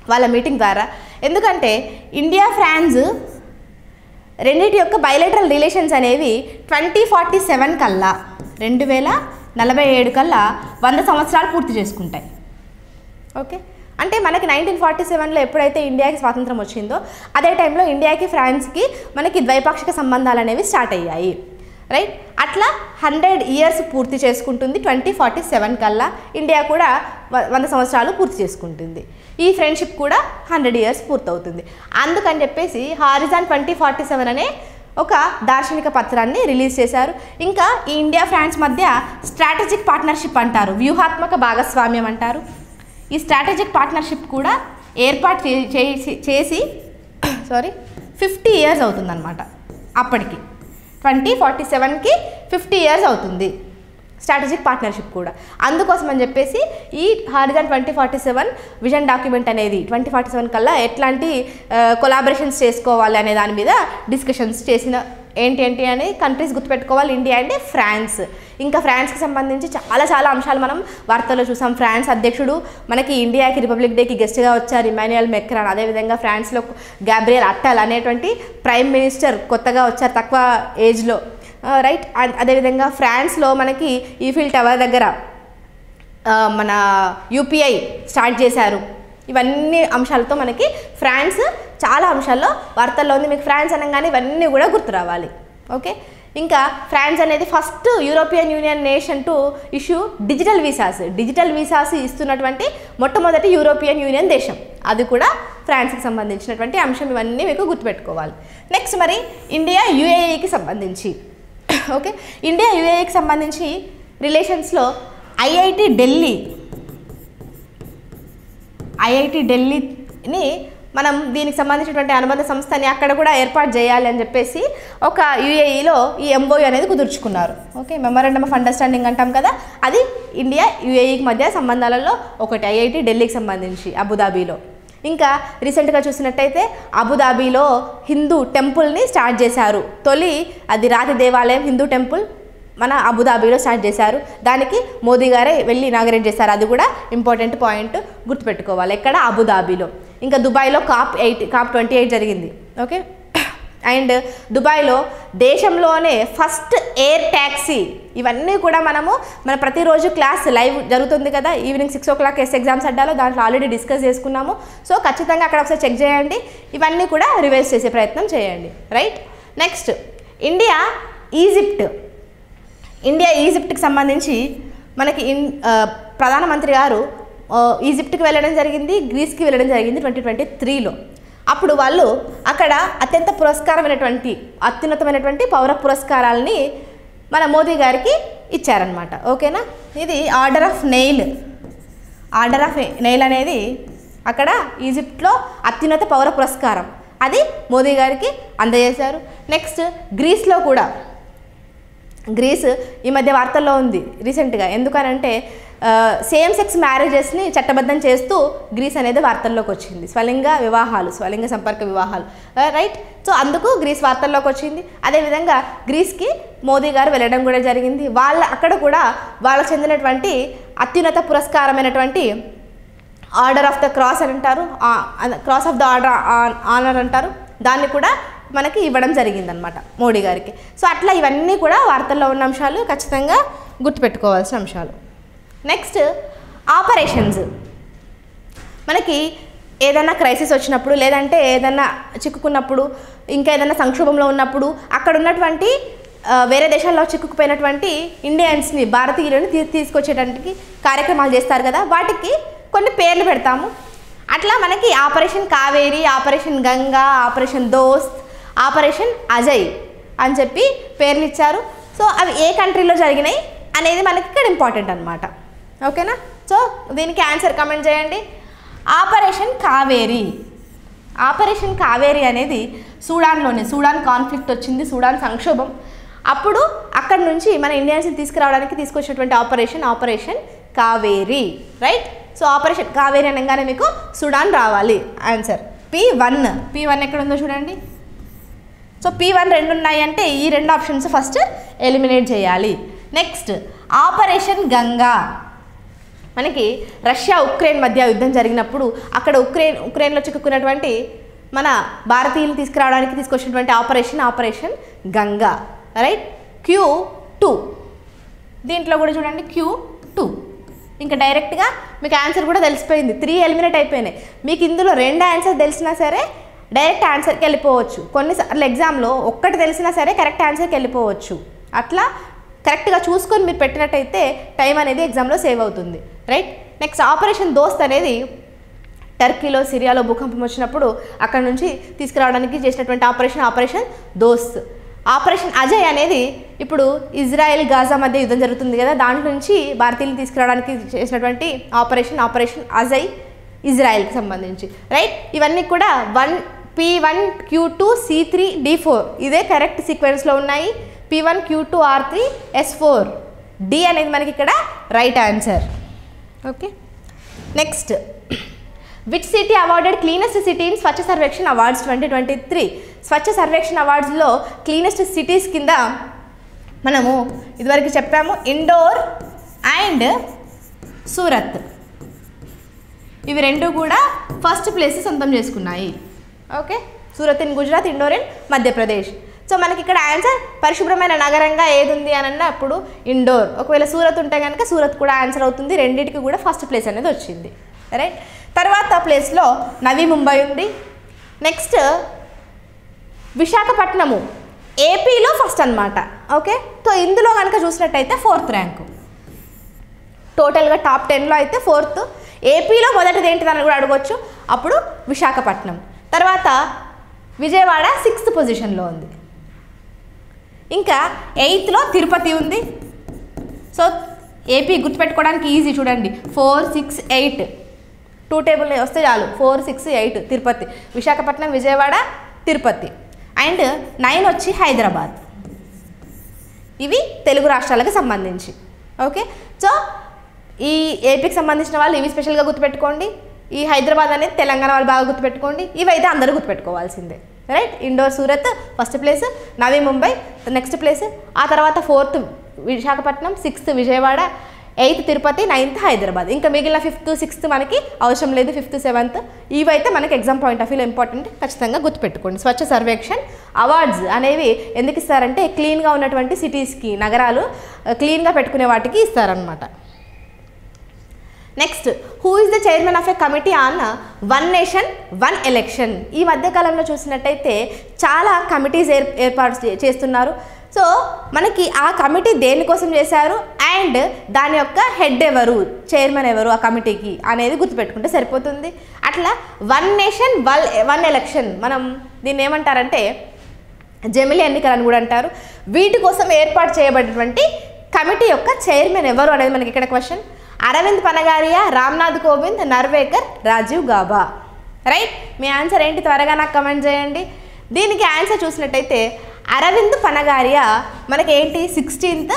వాళ్ళ మీటింగ్ ద్వారా ఎందుకంటే ఇండియా ఫ్రాన్స్ రెండింటి యొక్క బయలెటరల్ రిలేషన్స్ అనేవి ట్వంటీ ఫార్టీ సెవెన్ కల్లా రెండు వేల నలభై ఏడు కల్లా వంద సంవత్సరాలు పూర్తి చేసుకుంటాయి ఓకే అంటే మనకి నైన్టీన్ ఫార్టీ సెవెన్లో ఎప్పుడైతే ఇండియాకి స్వాతంత్రం వచ్చిందో అదే టైంలో ఇండియాకి ఫ్రాన్స్కి మనకి ద్వైపాక్షిక సంబంధాలు అనేవి స్టార్ట్ అయ్యాయి రైట్ అట్లా హండ్రెడ్ ఇయర్స్ పూర్తి చేసుకుంటుంది ట్వంటీ ఫార్టీ సెవెన్ కల్లా ఇండియా కూడా వ- వంద సంవత్సరాలు పూర్తి చేసుకుంటుంది ఈ ఫ్రెండ్షిప్ కూడా హండ్రెడ్ ఇయర్స్ పూర్తవుతుంది అందుకని చెప్పేసి హారిజాన్ ట్వంటీ ఫార్టీ సెవెన్ అనే ఒక దార్శనిక పత్రాన్ని రిలీజ్ చేశారు ఇంకా ఈ ఇండియా ఫ్రాన్స్ మధ్య స్ట్రాటజిక్ పార్ట్నర్షిప్ అంటారు వ్యూహాత్మక భాగస్వామ్యం అంటారు ఈ స్ట్రాటజిక్ పార్ట్నర్షిప్ కూడా ఏర్పాటు చే- చేసి చేసి సారీ ఫిఫ్టీ ఇయర్స్ అవుతుందన్నమాట అప్పటికి ట్వంటీ ఫార్టీ సెవెన్కి ఫిఫ్టీ ఇయర్స్ అవుతుంది స్ట్రాటజిక్ పార్ట్నర్షిప్ కూడా అందుకోసం అని చెప్పేసి ఈ Horizon twenty forty seven vision document అనేది ట్వంటీ ఫార్టీ సెవెన్ కల్లా ఎట్లాంటి కొలాబరేషన్స్ చేసుకోవాలి అనే దాని మీద డిస్కషన్స్ చేసిన ఏంటి ఏంటి అని కంట్రీస్ గుర్తుపెట్టుకోవాలి ఇండియా అంటే ఫ్రాన్స్ ఇంకా ఫ్రాన్స్కి సంబంధించి చాలా చాలా అంశాలు మనం వార్తల్లో చూసాం ఫ్రాన్స్ అధ్యక్షుడు మనకి ఇండియాకి రిపబ్లిక్ డేకి గెస్ట్గా వచ్చారు ఇమాన్యుయల్ మెక్రాన్ అదేవిధంగా ఫ్రాన్స్లో గ్యాబ్రియల్ అట్టల్ అనేటువంటి ప్రైమ్ మినిస్టర్ కొత్తగా వచ్చారు తక్కువ ఏజ్లో రైట్ అదేవిధంగా ఫ్రాన్స్లో మనకి ఈఫిల్ టవర్ దగ్గర ఆ, మన యూపీఐ స్టార్ట్ చేశారు ఇవన్నీ అంశాలతో మనకి ఫ్రాన్స్ చాలా అంశాల్లో వార్తల్లో ఉంది మీకు ఫ్రాన్స్ అనగానే ఇవన్నీ కూడా గుర్తు రావాలి ఓకే ఇంకా ఫ్రాన్స్ అనేది first European Union nation to issue digital visas digital visas ఇస్తున్నటువంటి మొట్టమొదటి యూరోపియన్ యూనియన్ దేశం అది కూడా ఫ్రాన్స్కి సంబంధించినటువంటి అంశం ఇవన్నీ మీకు గుర్తుపెట్టుకోవాలి నెక్స్ట్ మరి ఇండియా యుఏఈకి సంబంధించి ఓకే ఇండియా యుఏఈకి సంబంధించి రిలేషన్స్లో ఐఐటి ఢిల్లీ ఐఐటి ఢిల్లీని మనం దీనికి సంబంధించినటువంటి అనుబంధ సంస్థని అక్కడ కూడా ఏర్పాటు చేయాలి అని చెప్పేసి ఒక యుఏఈలో ఈ ఎంఓయూ అనేది కుదుర్చుకున్నారు ఓకే మెమరాండమ్ ఆఫ్ అండర్స్టాండింగ్ అంటాం కదా అది ఇండియా యుఏఈకి మధ్య సంబంధాలలో ఒకటి ఐఐటి ఢిల్లీకి సంబంధించి అబుదాబీలో ఇంకా రీసెంట్గా చూసినట్టయితే అబుదాబీలో హిందూ టెంపుల్ని స్టార్ట్ చేశారు తొలి అది రాతి దేవాలయం హిందూ టెంపుల్ మన అబుదాబీలో స్టార్ట్ చేశారు దానికి మోదీ గారే వెళ్ళి ఇనాగరేట్ చేశారు అది కూడా ఇంపార్టెంట్ పాయింట్ గుర్తుపెట్టుకోవాలి ఎక్కడ అబుదాబీలో ఇంకా దుబాయ్లో COP eight COP twenty eight జరిగింది ఓకే అండ్ దుబాయ్లో దేశంలోనే ఫస్ట్ ఎయిర్ ట్యాక్సీ ఇవన్నీ కూడా మనము మన ప్రతిరోజు క్లాస్ లైవ్ జరుగుతుంది కదా evening six o'clock S exams అడ్డాలో దాంట్లో ఆల్రెడీ డిస్కస్ చేసుకున్నాము సో ఖచ్చితంగా అక్కడ ఒకసారి చెక్ చేయండి ఇవన్నీ కూడా రివైజ్ చేసే ప్రయత్నం చేయండి right next India Egypt India ఈజిప్ట్కి సంబంధించి మనకి ఇన్ ఆ, ప్రధానమంత్రి గారు ఆ, ఈజిప్ట్కి వెళ్ళడం జరిగింది గ్రీస్కి వెళ్ళడం జరిగింది ట్వంటీ ట్వంటీ త్రీలో అప్పుడు వాళ్ళు అక్కడ అత్యంత పురస్కారమైనటువంటి అత్యున్నతమైనటువంటి పౌర పురస్కారాలని మన మోదీ గారికి ఇచ్చారనమాట ఓకేనా ఇది order of Nile order of Nile అనేది అక్కడ ఈజిప్ట్లో అత్యున్నత పౌర పురస్కారం అది మోదీ గారికి అందజేశారు నెక్స్ట్ గ్రీస్లో కూడా గ్రీస్ ఈ మధ్య వార్తల్లో ఉంది రీసెంట్గా ఎందుకనంటే సేమ్ సెక్స్ మ్యారేజెస్ని చట్టబద్ధం చేస్తూ గ్రీస్ అనేది వార్తల్లోకి వచ్చింది స్వలింగ వివాహాలు స్వలింగ సంపర్క వివాహాలు రైట్ సో అందుకు గ్రీస్ వార్తల్లోకి వచ్చింది అదేవిధంగా గ్రీస్కి మోదీ గారు వెళ్ళడం కూడా జరిగింది వాళ్ళ అక్కడ కూడా వాళ్ళకు చెందినటువంటి అత్యున్నత పురస్కారమైనటువంటి ఆర్డర్ ఆఫ్ ద క్రాస్ అని అంటారు cross of the order honour అంటారు దాన్ని కూడా మనకి ఇవ్వడం జరిగిందనమాట మోడీ గారికి సో అట్లా ఇవన్నీ కూడా వార్తల్లో ఉన్న అంశాలు ఖచ్చితంగా గుర్తుపెట్టుకోవాల్సిన అంశాలు నెక్స్ట్ ఆపరేషన్స్ మనకి ఏదైనా క్రైసిస్ వచ్చినప్పుడు లేదంటే ఏదైనా చిక్కుకున్నప్పుడు ఇంకా ఏదైనా సంక్షోభంలో ఉన్నప్పుడు అక్కడ ఉన్నటువంటి ఆ, వేరే దేశాల్లో చిక్కుకుపోయినటువంటి ఇండియన్స్ని భారతీయులను తీ తీసుకొచ్చేటానికి కార్యక్రమాలు చేస్తారు కదా వాటికి కొన్ని పేర్లు పెడతాము అట్లా మనకి operation Kaveri operation Ganga operation Dost operation Ajay అని చెప్పి పేర్లు ఇచ్చారు సో అవి ఏ కంట్రీలో జరిగినాయి అనేది మనకి ఇక్కడ ఇంపార్టెంట్ అనమాట ఓకేనా సో దీనికి ఆన్సర్ కమెంట్ చేయండి ఆపరేషన్ కావేరి ఆపరేషన్ కావేరి అనేది సూడాన్లోనే సూడాన్ కాన్ఫ్లిక్ట్ వచ్చింది సూడాన్ సంక్షోభం అప్పుడు అక్కడ నుంచి మన ఇండియన్స్ని తీసుకురావడానికి తీసుకొచ్చినటువంటి operation operation Kaveri right so operation Kaveri అనగానే మీకు సుడాన్ రావాలి answer P one P one ఎక్కడ ఉందో చూడండి సో పి వన్ రెండు ఉన్నాయి అంటే ఈ రెండు ఆప్షన్స్ ఫస్ట్ ఎలిమినేట్ చేయాలి నెక్స్ట్ ఆపరేషన్ గంగా మనకి రష్యా ఉక్రెయిన్ మధ్య యుద్ధం జరిగినప్పుడు అక్కడ ఉక్రెయిన్ ఉక్రెయిన్లో చిక్కుకున్నటువంటి మన భారతీయులు తీసుకురావడానికి తీసుకొచ్చినటువంటి operation operation Ganga right Q two దీంట్లో కూడా చూడండి క్యూ టూ ఇంకా డైరెక్ట్గా మీకు ఆన్సర్ కూడా తెలిసిపోయింది త్రీ ఎలిమినేట్ అయిపోయినాయి మీకు ఇందులో రెండు ఆన్సర్ తెలిసినా సరే డైరెక్ట్ ఆన్సర్కి వెళ్ళిపోవచ్చు కొన్నిసార్లు ఎగ్జామ్లో ఒక్కటి తెలిసినా సరే కరెక్ట్ ఆన్సర్కి వెళ్ళిపోవచ్చు అట్లా కరెక్ట్గా చూసుకొని మీరు పెట్టినట్టయితే టైం అనేది ఎగ్జామ్లో సేవ్ అవుతుంది రైట్ నెక్స్ట్ ఆపరేషన్ దోస్త్ అనేది టర్కీలో సిరియాలో భూకంపం వచ్చినప్పుడు అక్కడ నుంచి తీసుకురావడానికి చేసినటువంటి operation operation Dost operation Ajay అనేది ఇప్పుడు ఇజ్రాయెల్ గాజా మధ్య యుద్ధం జరుగుతుంది కదా దాంట్లో నుంచి భారతీయులు తీసుకురావడానికి చేసినటువంటి ఆపరేషన్ ఆపరేషన్ అజయ్ ఇజ్రాయెల్కి సంబంధించి రైట్ ఇవన్నీ కూడా one P one Q two C three D four ఇదే కరెక్ట్ సీక్వెన్స్లో ఉన్నాయి P one Q two R three S four D అనేది మనకి ఇక్కడ right answer okay next which city awarded cleanest city in Swachh Survekshan awards twenty twenty three Swachh Survekshan అవార్డ్స్లో cleanest cities కింద మనము ఇదివరకు చెప్పాము ఇండోర్ అండ్ సూరత్ ఇవి రెండు కూడా ఫస్ట్ ప్లేస్ సొంతం చేసుకున్నాయి okay Surat in Gujarat Indore in Madhya Pradesh so మనకి ఇక్కడ ఆన్సర్ పరిశుభ్రమైన నగరంగా ఏది ఉంది అని అన్నప్పుడు ఇండోర్ ఒకవేళ సూరత్ ఉంటే కనుక సూరత్ కూడా ఆన్సర్ అవుతుంది రెండింటికి కూడా ఫస్ట్ ప్లేస్ అనేది వచ్చింది రైట్ తర్వాత ప్లేస్లో నవీ ముంబై ఉంది నెక్స్ట్ విశాఖపట్నము ఏపీలో ఫస్ట్ అన్నమాట ఓకే సో ఇందులో కనుక చూసినట్టయితే ఫోర్త్ ర్యాంకు టోటల్గా టాప్ టెన్లో అయితే ఫోర్త్ ఏపీలో మొదటిది ఏంటిదని కూడా అడగొచ్చు అప్పుడు విశాఖపట్నం తర్వాత విజయవాడ సిక్స్త్ పొజిషన్లో ఉంది ఇంకా ఎయిత్లో తిరుపతి ఉంది సో ఏపీ గుర్తుపెట్టుకోవడానికి ఈజీ చూడండి four six eight two table వస్తే చాలు four six eight Tirupati Visakhapatnam Vijayawada Tirupati and nine వచ్చి హైదరాబాద్ ఇవి తెలుగు రాష్ట్రాలకు సంబంధించి ఓకే సో ఈ ఏపీకి సంబంధించిన వాళ్ళు ఇవి స్పెషల్గా గుర్తుపెట్టుకోండి ఈ హైదరాబాద్ అనేది తెలంగాణ వాళ్ళు బాగా గుర్తుపెట్టుకోండి ఇవైతే అందరూ గుర్తుపెట్టుకోవాల్సిందే right Indore Surat first place Navi Mumbai next place ఆ తర్వాత fourth Visakhapatnam sixth Vijayawada eighth Tirupati ninth Hyderabad ఇంకా మిగిలిన ఫిఫ్త్ సిక్స్త్ మనకి అవసరం లేదు ఫిఫ్త్ సెవెంత్ ఇవైతే మనకి ఎగ్జామ్ పాయింట్ ఆఫ్ వ్యూలో ఇంపార్టెంట్ ఖచ్చితంగా గుర్తుపెట్టుకోండి స్వచ్ఛ సర్వేక్షణ్ అవార్డ్స్ అనేవి ఎందుకు ఇస్తారంటే క్లీన్గా ఉన్నటువంటి సిటీస్కి నగరాలు క్లీన్గా పెట్టుకునే వాటికి ఇస్తారనమాట next who is the chairman of a committee on one nation one election ఈ మధ్యకాలంలో చూసినట్టయితే చాలా కమిటీస్ ఏర్ ఏర్పాటు చే- చేస్తున్నారు సో మనకి ఆ కమిటీ దేనికోసం చేశారు అండ్ దాని యొక్క హెడ్ ఎవరు చైర్మన్ ఎవరు ఆ కమిటీకి అనేది గుర్తుపెట్టుకుంటే సరిపోతుంది అట్లా వన్ నేషన్ వల్ వన్ ఎలక్షన్ మనం దీన్ని ఏమంటారంటే జమిలి ఎన్నికలు అని కూడా అంటారు వీటి కోసం ఏర్పాటు చేయబడినటువంటి కమిటీ యొక్క చైర్మన్ ఎవరు అనేది మనకి ఇక్కడ క్వశ్చన్ అరవింద్ పనగారియా రామ్నాథ్ కోవింద్ నర్వేకర్ రాజీవ్ గాబా రైట్ మీ ఆన్సర్ ఏంటి త్వరగా నాకు కమెంట్ చేయండి దీనికి ఆన్సర్ చూసినట్టయితే అరవింద్ పనగారియా మనకి ఏంటి సిక్స్టీన్త్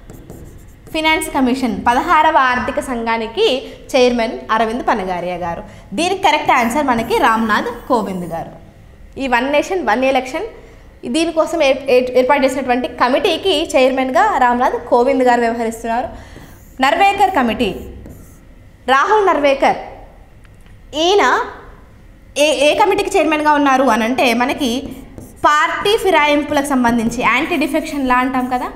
ఫినాన్స్ కమిషన్ పదహారవ ఆర్థిక సంఘానికి చైర్మన్ అరవింద్ పనగారియా గారు దీనికి కరెక్ట్ ఆన్సర్ మనకి రామ్నాథ్ కోవింద్ గారు ఈ వన్ నేషన్ వన్ ఎలక్షన్ దీనికోసం ఏర్- ఏర్- ఏర్పాటు చేసినటువంటి కమిటీకి చైర్మన్గా రామ్నాథ్ కోవింద్ గారు వ్యవహరిస్తున్నారు నర్వేకర్ కమిటీ రాహుల్ నర్వేకర్ ఈయన ఏ ఏ కమిటీకి చైర్మన్గా ఉన్నారు అని అంటే మనకి పార్టీ ఫిరాయింపులకు సంబంధించి యాంటీ డిఫెక్షన్ లా అంటాం కదా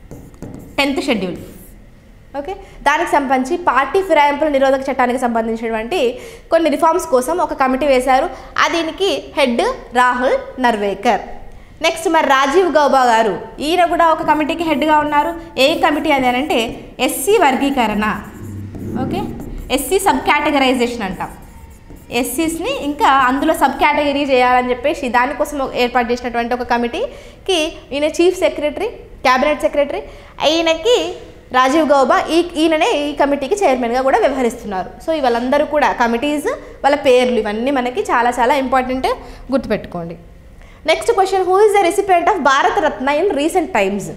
టెన్త్ షెడ్యూల్ ఓకే దానికి సంబంధించి పార్టీ ఫిరాయింపుల నిరోధక చట్టానికి సంబంధించినటువంటి కొన్ని రిఫార్మ్స్ కోసం ఒక కమిటీ వేశారు ఆ దీనికి హెడ్ రాహుల్ నర్వేకర్ నెక్స్ట్ మరి రాజీవ్ గౌబా గారు ఈయన కూడా ఒక కమిటీకి హెడ్గా ఉన్నారు ఏ కమిటీ అది అని అంటే ఎస్సీ వర్గీకరణ ఓకే ఎస్సీ సబ్ కేటగరైజేషన్ అంటాం ఎస్సీస్ని ఇంకా అందులో సబ్ కేటగిరీ చేయాలని చెప్పేసి దానికోసం ఒక- ఏర్పాటు చేసినటువంటి ఒక కమిటీకి ఈయన చీఫ్ సెక్రటరీ క్యాబినెట్ సెక్రటరీ ఈయనకి రాజీవ్ గౌబా ఈ ఈయననే ఈ కమిటీకి చైర్మన్గా కూడా వ్యవహరిస్తున్నారు సో వాళ్ళందరూ కూడా కమిటీస్ వాళ్ళ పేర్లు ఇవన్నీ మనకి చాలా చాలా ఇంపార్టెంట్ గుర్తుపెట్టుకోండి next question who is the recipient of Bharat Ratna in recent times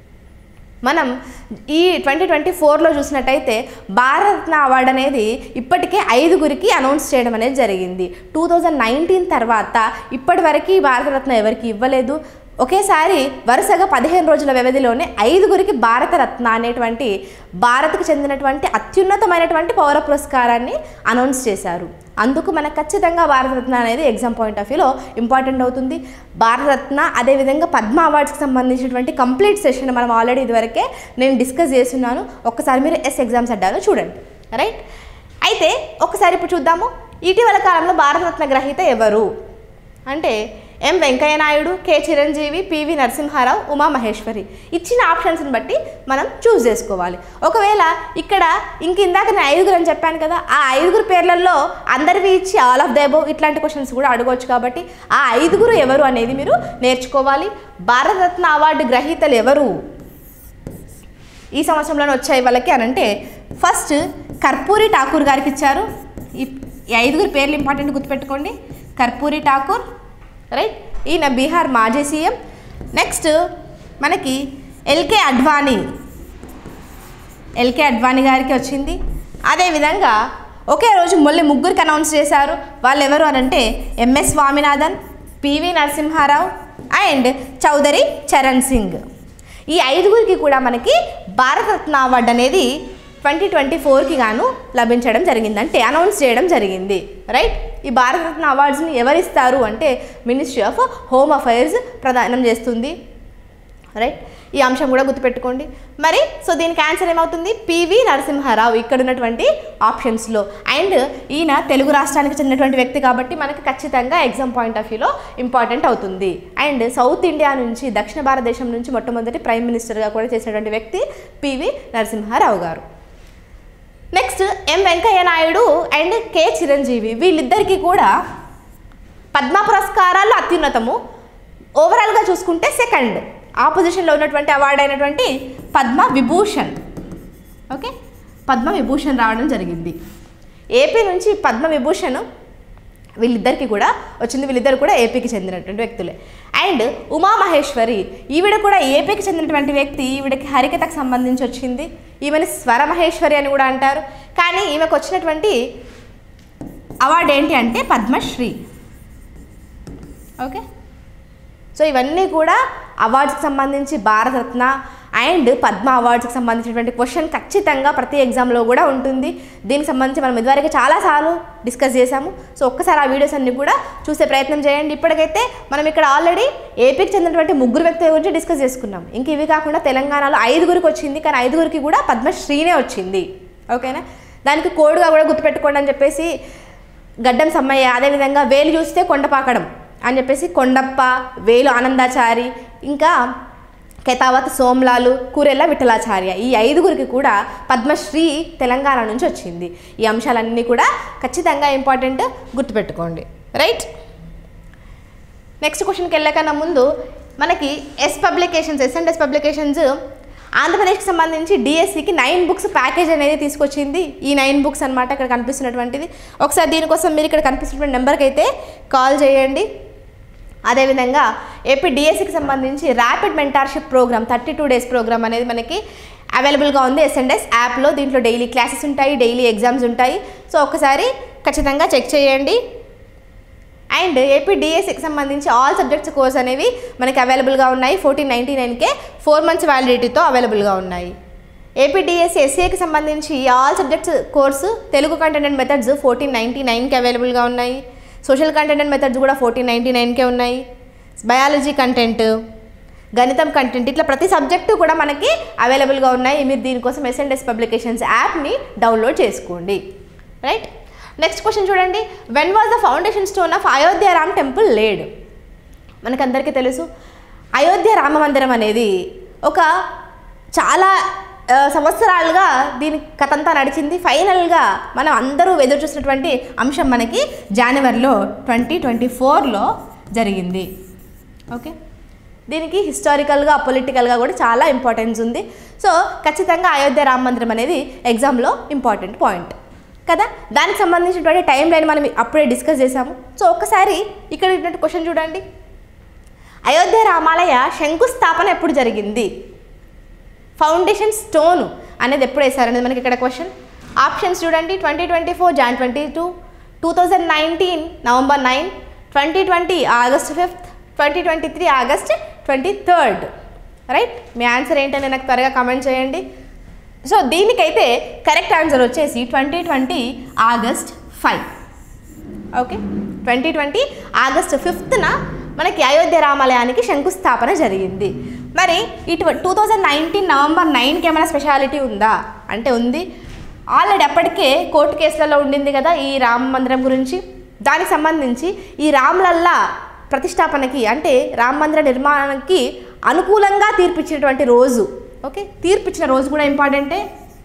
మనం ఈ ట్వంటీ ట్వంటీ ఫోర్లో చూసినట్టయితే భారతరత్న అవార్డు అనేది ఇప్పటికే ఐదుగురికి అనౌన్స్ చేయడం అనేది జరిగింది టూ థౌజండ్ నైన్టీన్ తర్వాత ఇప్పటి వరకు భారతరత్న ఎవరికి ఇవ్వలేదు ఒకేసారి వరుసగా పదిహేను రోజుల వ్యవధిలోనే ఐదుగురికి భారతరత్న అనేటువంటి భారత్కు చెందినటువంటి అత్యున్నతమైనటువంటి పౌర పురస్కారాన్ని అనౌన్స్ చేశారు అందుకు మనకు ఖచ్చితంగా భారతరత్న అనేది ఎగ్జామ్ పాయింట్ ఆఫ్ వ్యూలో ఇంపార్టెంట్ అవుతుంది భారతరత్న అదేవిధంగా పద్మ అవార్డ్స్కి సంబంధించినటువంటి కంప్లీట్ సెషన్ మనం ఆల్రెడీ ఇదివరకే నేను డిస్కస్ చేస్తున్నాను ఒక్కసారి మీరు ఎస్ ఎగ్జామ్స్ అడ్డాలో చూడండి రైట్ అయితే ఒకసారి ఇప్పుడు చూద్దాము ఇటీవల కాలంలో భారతరత్న గ్రహీత ఎవరు అంటే M Venkaiah Naidu K Chiranjeevi PV Narasimha Rao Uma Maheshwari ఇచ్చిన ఆప్షన్స్ని బట్టి మనం చూస్ చేసుకోవాలి ఒకవేళ ఇక్కడ ఇంక ఇందాక నేను ఐదుగురు అని చెప్పాను కదా ఆ ఐదుగురు పేర్లలో అందరివి ఇచ్చి ఆల్ ఆఫ్ ద అబోవ్ ఇట్లాంటి క్వశ్చన్స్ కూడా అడగవచ్చు కాబట్టి ఆ ఐదుగురు ఎవరు అనేది మీరు నేర్చుకోవాలి భారతరత్న అవార్డు గ్రహీతలు ఎవరు ఈ సంవత్సరంలోనే వచ్చాయి వాళ్ళకి అని అంటే ఫస్ట్ కర్పూరి ఠాకూర్ గారికి ఇచ్చారు ఈ ఈ ఐదుగురు పేర్లు ఇంపార్టెంట్ గుర్తుపెట్టుకోండి కర్పూరి ఠాకూర్ రైట్ ఈయన బీహార్ మాజీ సీఎం నెక్స్ట్ మనకి ఎల్కే అడ్వాణి ఎల్కే అడ్వాణి గారికి వచ్చింది అదేవిధంగా ఒకే రోజు మళ్ళీ ముగ్గురికి అనౌన్స్ చేశారు వాళ్ళు ఎవరు అని అంటే M S Swaminathan P V Narasimha Rao and Chaudhary Charan Singh ఈ ఐదుగురికి కూడా మనకి భారతరత్న అవార్డు అనేది ట్వంటీ ట్వంటీ ఫోర్కి గాను లభించడం జరిగింది అంటే అనౌన్స్ చేయడం జరిగింది రైట్ ఈ భారతరత్న అవార్డ్స్ని ఎవరిస్తారు అంటే మినిస్ట్రీ ఆఫ్ హోమ్ అఫైర్స్ ప్రదానం చేస్తుంది రైట్ ఈ అంశం కూడా గుర్తుపెట్టుకోండి మరి సో దీనికి ఆన్సర్ ఏమవుతుంది పివి నరసింహారావు ఇక్కడ ఉన్నటువంటి ఆప్షన్స్లో అండ్ ఈయన తెలుగు రాష్ట్రానికి చెందినటువంటి వ్యక్తి కాబట్టి మనకి ఖచ్చితంగా ఎగ్జామ్ పాయింట్ ఆఫ్ వ్యూలో ఇంపార్టెంట్ అవుతుంది అండ్ సౌత్ ఇండియా నుంచి దక్షిణ భారతదేశం నుంచి మొట్టమొదటి ప్రైమ్ మినిస్టర్గా కూడా చేసినటువంటి వ్యక్తి పివి నరసింహారావు గారు next M Venkaiah Naidu and K Chiranjeevi వీళ్ళిద్దరికీ కూడా పద్మ పురస్కారాలు అత్యున్నతము ఓవరాల్గా చూసుకుంటే సెకండ్ ఆపోజిషన్లో ఉన్నటువంటి అవార్డు అయినటువంటి పద్మ విభూషణ్ ఓకే పద్మ విభూషణ్ రావడం జరిగింది ఏపీ నుంచి పద్మ విభూషణ్ వీళ్ళిద్దరికి కూడా వచ్చింది వీళ్ళిద్దరు కూడా ఏపీకి చెందినటువంటి వ్యక్తులే అండ్ ఉమామహేశ్వరి ఈవిడ కూడా ఏపీకి చెందినటువంటి వ్యక్తి ఈవిడకి హరికథకు సంబంధించి వచ్చింది ఈమెని స్వరమహేశ్వరి అని కూడా అంటారు కానీ ఈమెకు వచ్చినటువంటి అవార్డు ఏంటి అంటే పద్మశ్రీ ఓకే సో ఇవన్నీ కూడా అవార్డ్స్కి సంబంధించి భారతరత్న అండ్ పద్మ అవార్డ్స్కి సంబంధించినటువంటి క్వశ్చన్ ఖచ్చితంగా ప్రతి ఎగ్జామ్లో కూడా ఉంటుంది దీనికి సంబంధించి మనం ఇదివరకు చాలాసార్లు డిస్కస్ చేశాము సో ఒక్కసారి ఆ వీడియోస్ అన్ని కూడా చూసే ప్రయత్నం చేయండి ఇప్పటికైతే మనం ఇక్కడ ఆల్రెడీ ఏపీకి చెందినటువంటి ముగ్గురు వ్యక్తుల గురించి డిస్కస్ చేసుకున్నాం ఇంక ఇవి కాకుండా తెలంగాణలో ఐదుగురికి వచ్చింది కానీ ఐదుగురికి కూడా పద్మశ్రీనే వచ్చింది ఓకేనా దానికి కోడ్గా కూడా గుర్తుపెట్టుకోండి అని చెప్పేసి గడ్డం సమ్మయ్య అదేవిధంగా వేలు చూస్తే కొండపాకడం అని చెప్పేసి కొండప్ప వేలు ఆనందాచారి ఇంకా కెతావత్ సోమ్లాలు కూరెల్ల విఠలాచార్య ఈ ఐదుగురికి కూడా పద్మశ్రీ తెలంగాణ నుంచి వచ్చింది ఈ అంశాలన్నీ కూడా ఖచ్చితంగా ఇంపార్టెంట్ గుర్తుపెట్టుకోండి రైట్ నెక్స్ట్ క్వశ్చన్కి వెళ్ళకన్నా ముందు మనకి S publications S and S publications ఆంధ్రప్రదేశ్కి సంబంధించి డిఎస్సికి నైన్ బుక్స్ ప్యాకేజ్ అనేది తీసుకొచ్చింది ఈ నైన్ బుక్స్ అనమాట ఇక్కడ కనిపిస్తున్నటువంటిది ఒకసారి దీనికోసం మీరు ఇక్కడ కనిపిస్తున్నటువంటి నెంబర్కి అయితే కాల్ చేయండి అదేవిధంగా ఏపీ డిఎస్సికి సంబంధించి rapid mentorship programme thirty two days programme అనేది మనకి అవైలబుల్గా ఉంది ఎస్ఎండ్ఎస్ యాప్లో దీంట్లో డైలీ క్లాసెస్ ఉంటాయి డైలీ ఎగ్జామ్స్ ఉంటాయి సో ఒకసారి ఖచ్చితంగా చెక్ చేయండి అండ్ ఏపీ డిఎస్సికి సంబంధించి ఆల్ సబ్జెక్ట్స్ కోర్స్ అనేవి మనకి అవైలబుల్గా ఉన్నాయి ఫోర్టీన్ నైంటీ నైన్కే ఫోర్ మంత్స్ వ్యాలిడిటీతో అవైలబుల్గా ఉన్నాయి ఏపీ డిఎస్సి ఎస్సీఏకి సంబంధించి all subjects course Telugu content and methods fourteen ninety నైన్కి అవైలబుల్గా ఉన్నాయి సోషల్ కంటెంట్ అండ్ మెథడ్స్ కూడా ఫోర్టీన్ నైంటీ నైన్కే ఉన్నాయి బయాలజీ కంటెంట్ గణితం కంటెంట్ ఇట్లా ప్రతి సబ్జెక్టు కూడా మనకి అవైలబుల్గా ఉన్నాయి మీరు దీనికోసం ఎస్ఎండ్ఎస్ పబ్లికేషన్స్ యాప్ని డౌన్లోడ్ చేసుకోండి రైట్ నెక్స్ట్ క్వశ్చన్ చూడండి when was the foundation stone of Ayodhya Ram temple laid మనకందరికీ తెలుసు అయోధ్య రామ మందిరం అనేది ఒక చాలా ఆ, సంవత్సరాలుగా దీని కథంతా నడిచింది ఫైనల్గా మనం అందరూ ఎదురు చూసినటువంటి అంశం మనకి జనవరిలో ట్వంటీ ట్వంటీ ఫోర్లో జరిగింది ఓకే దీనికి హిస్టారికల్గా పొలిటికల్గా కూడా చాలా ఇంపార్టెన్స్ ఉంది సో ఖచ్చితంగా అయోధ్య రామ మందిరం అనేది ఎగ్జామ్లో ఇంపార్టెంట్ పాయింట్ కదా దానికి సంబంధించినటువంటి టైం లైన్ మనం అప్పుడే డిస్కస్ చేసాము సో ఒక్కసారి ఇక్కడ ఉన్నటువంటి క్వశ్చన్ చూడండి అయోధ్య రామాలయ శంకుస్థాపన ఎప్పుడు జరిగింది ఫౌండేషన్ స్టోన్ అనేది ఎప్పుడు వేశారనేది మనకి ఇక్కడ క్వశ్చన్ ఆప్షన్స్ చూడండి twenty twenty four Jan twenty two two thousand nineteen November nine twenty twenty August fifth twenty twenty three August twenty third right మీ ఆన్సర్ ఏంటని నాకు త్వరగా కామెంట్ చేయండి సో దీనికైతే కరెక్ట్ ఆన్సర్ వచ్చేసి twenty twenty August five okay twenty twenty August ఫిఫ్త్న మనకి అయోధ్య రామాలయానికి శంకుస్థాపన జరిగింది మరి ఇటు టూ థౌజండ్ నైన్టీన్ నవంబర్ నైన్కి ఏమైనా స్పెషాలిటీ ఉందా అంటే ఉంది ఆల్రెడీ అప్పటికే కోర్టు కేసులలో ఉండింది కదా ఈ రామ మందిరం గురించి దానికి సంబంధించి ఈ రామ్లల్లా ప్రతిష్టాపనకి అంటే రామ మందిర నిర్మాణానికి అనుకూలంగా తీర్పిచ్చినటువంటి రోజు ఓకే తీర్పిచ్చిన రోజు కూడా ఇంపార్టెంటే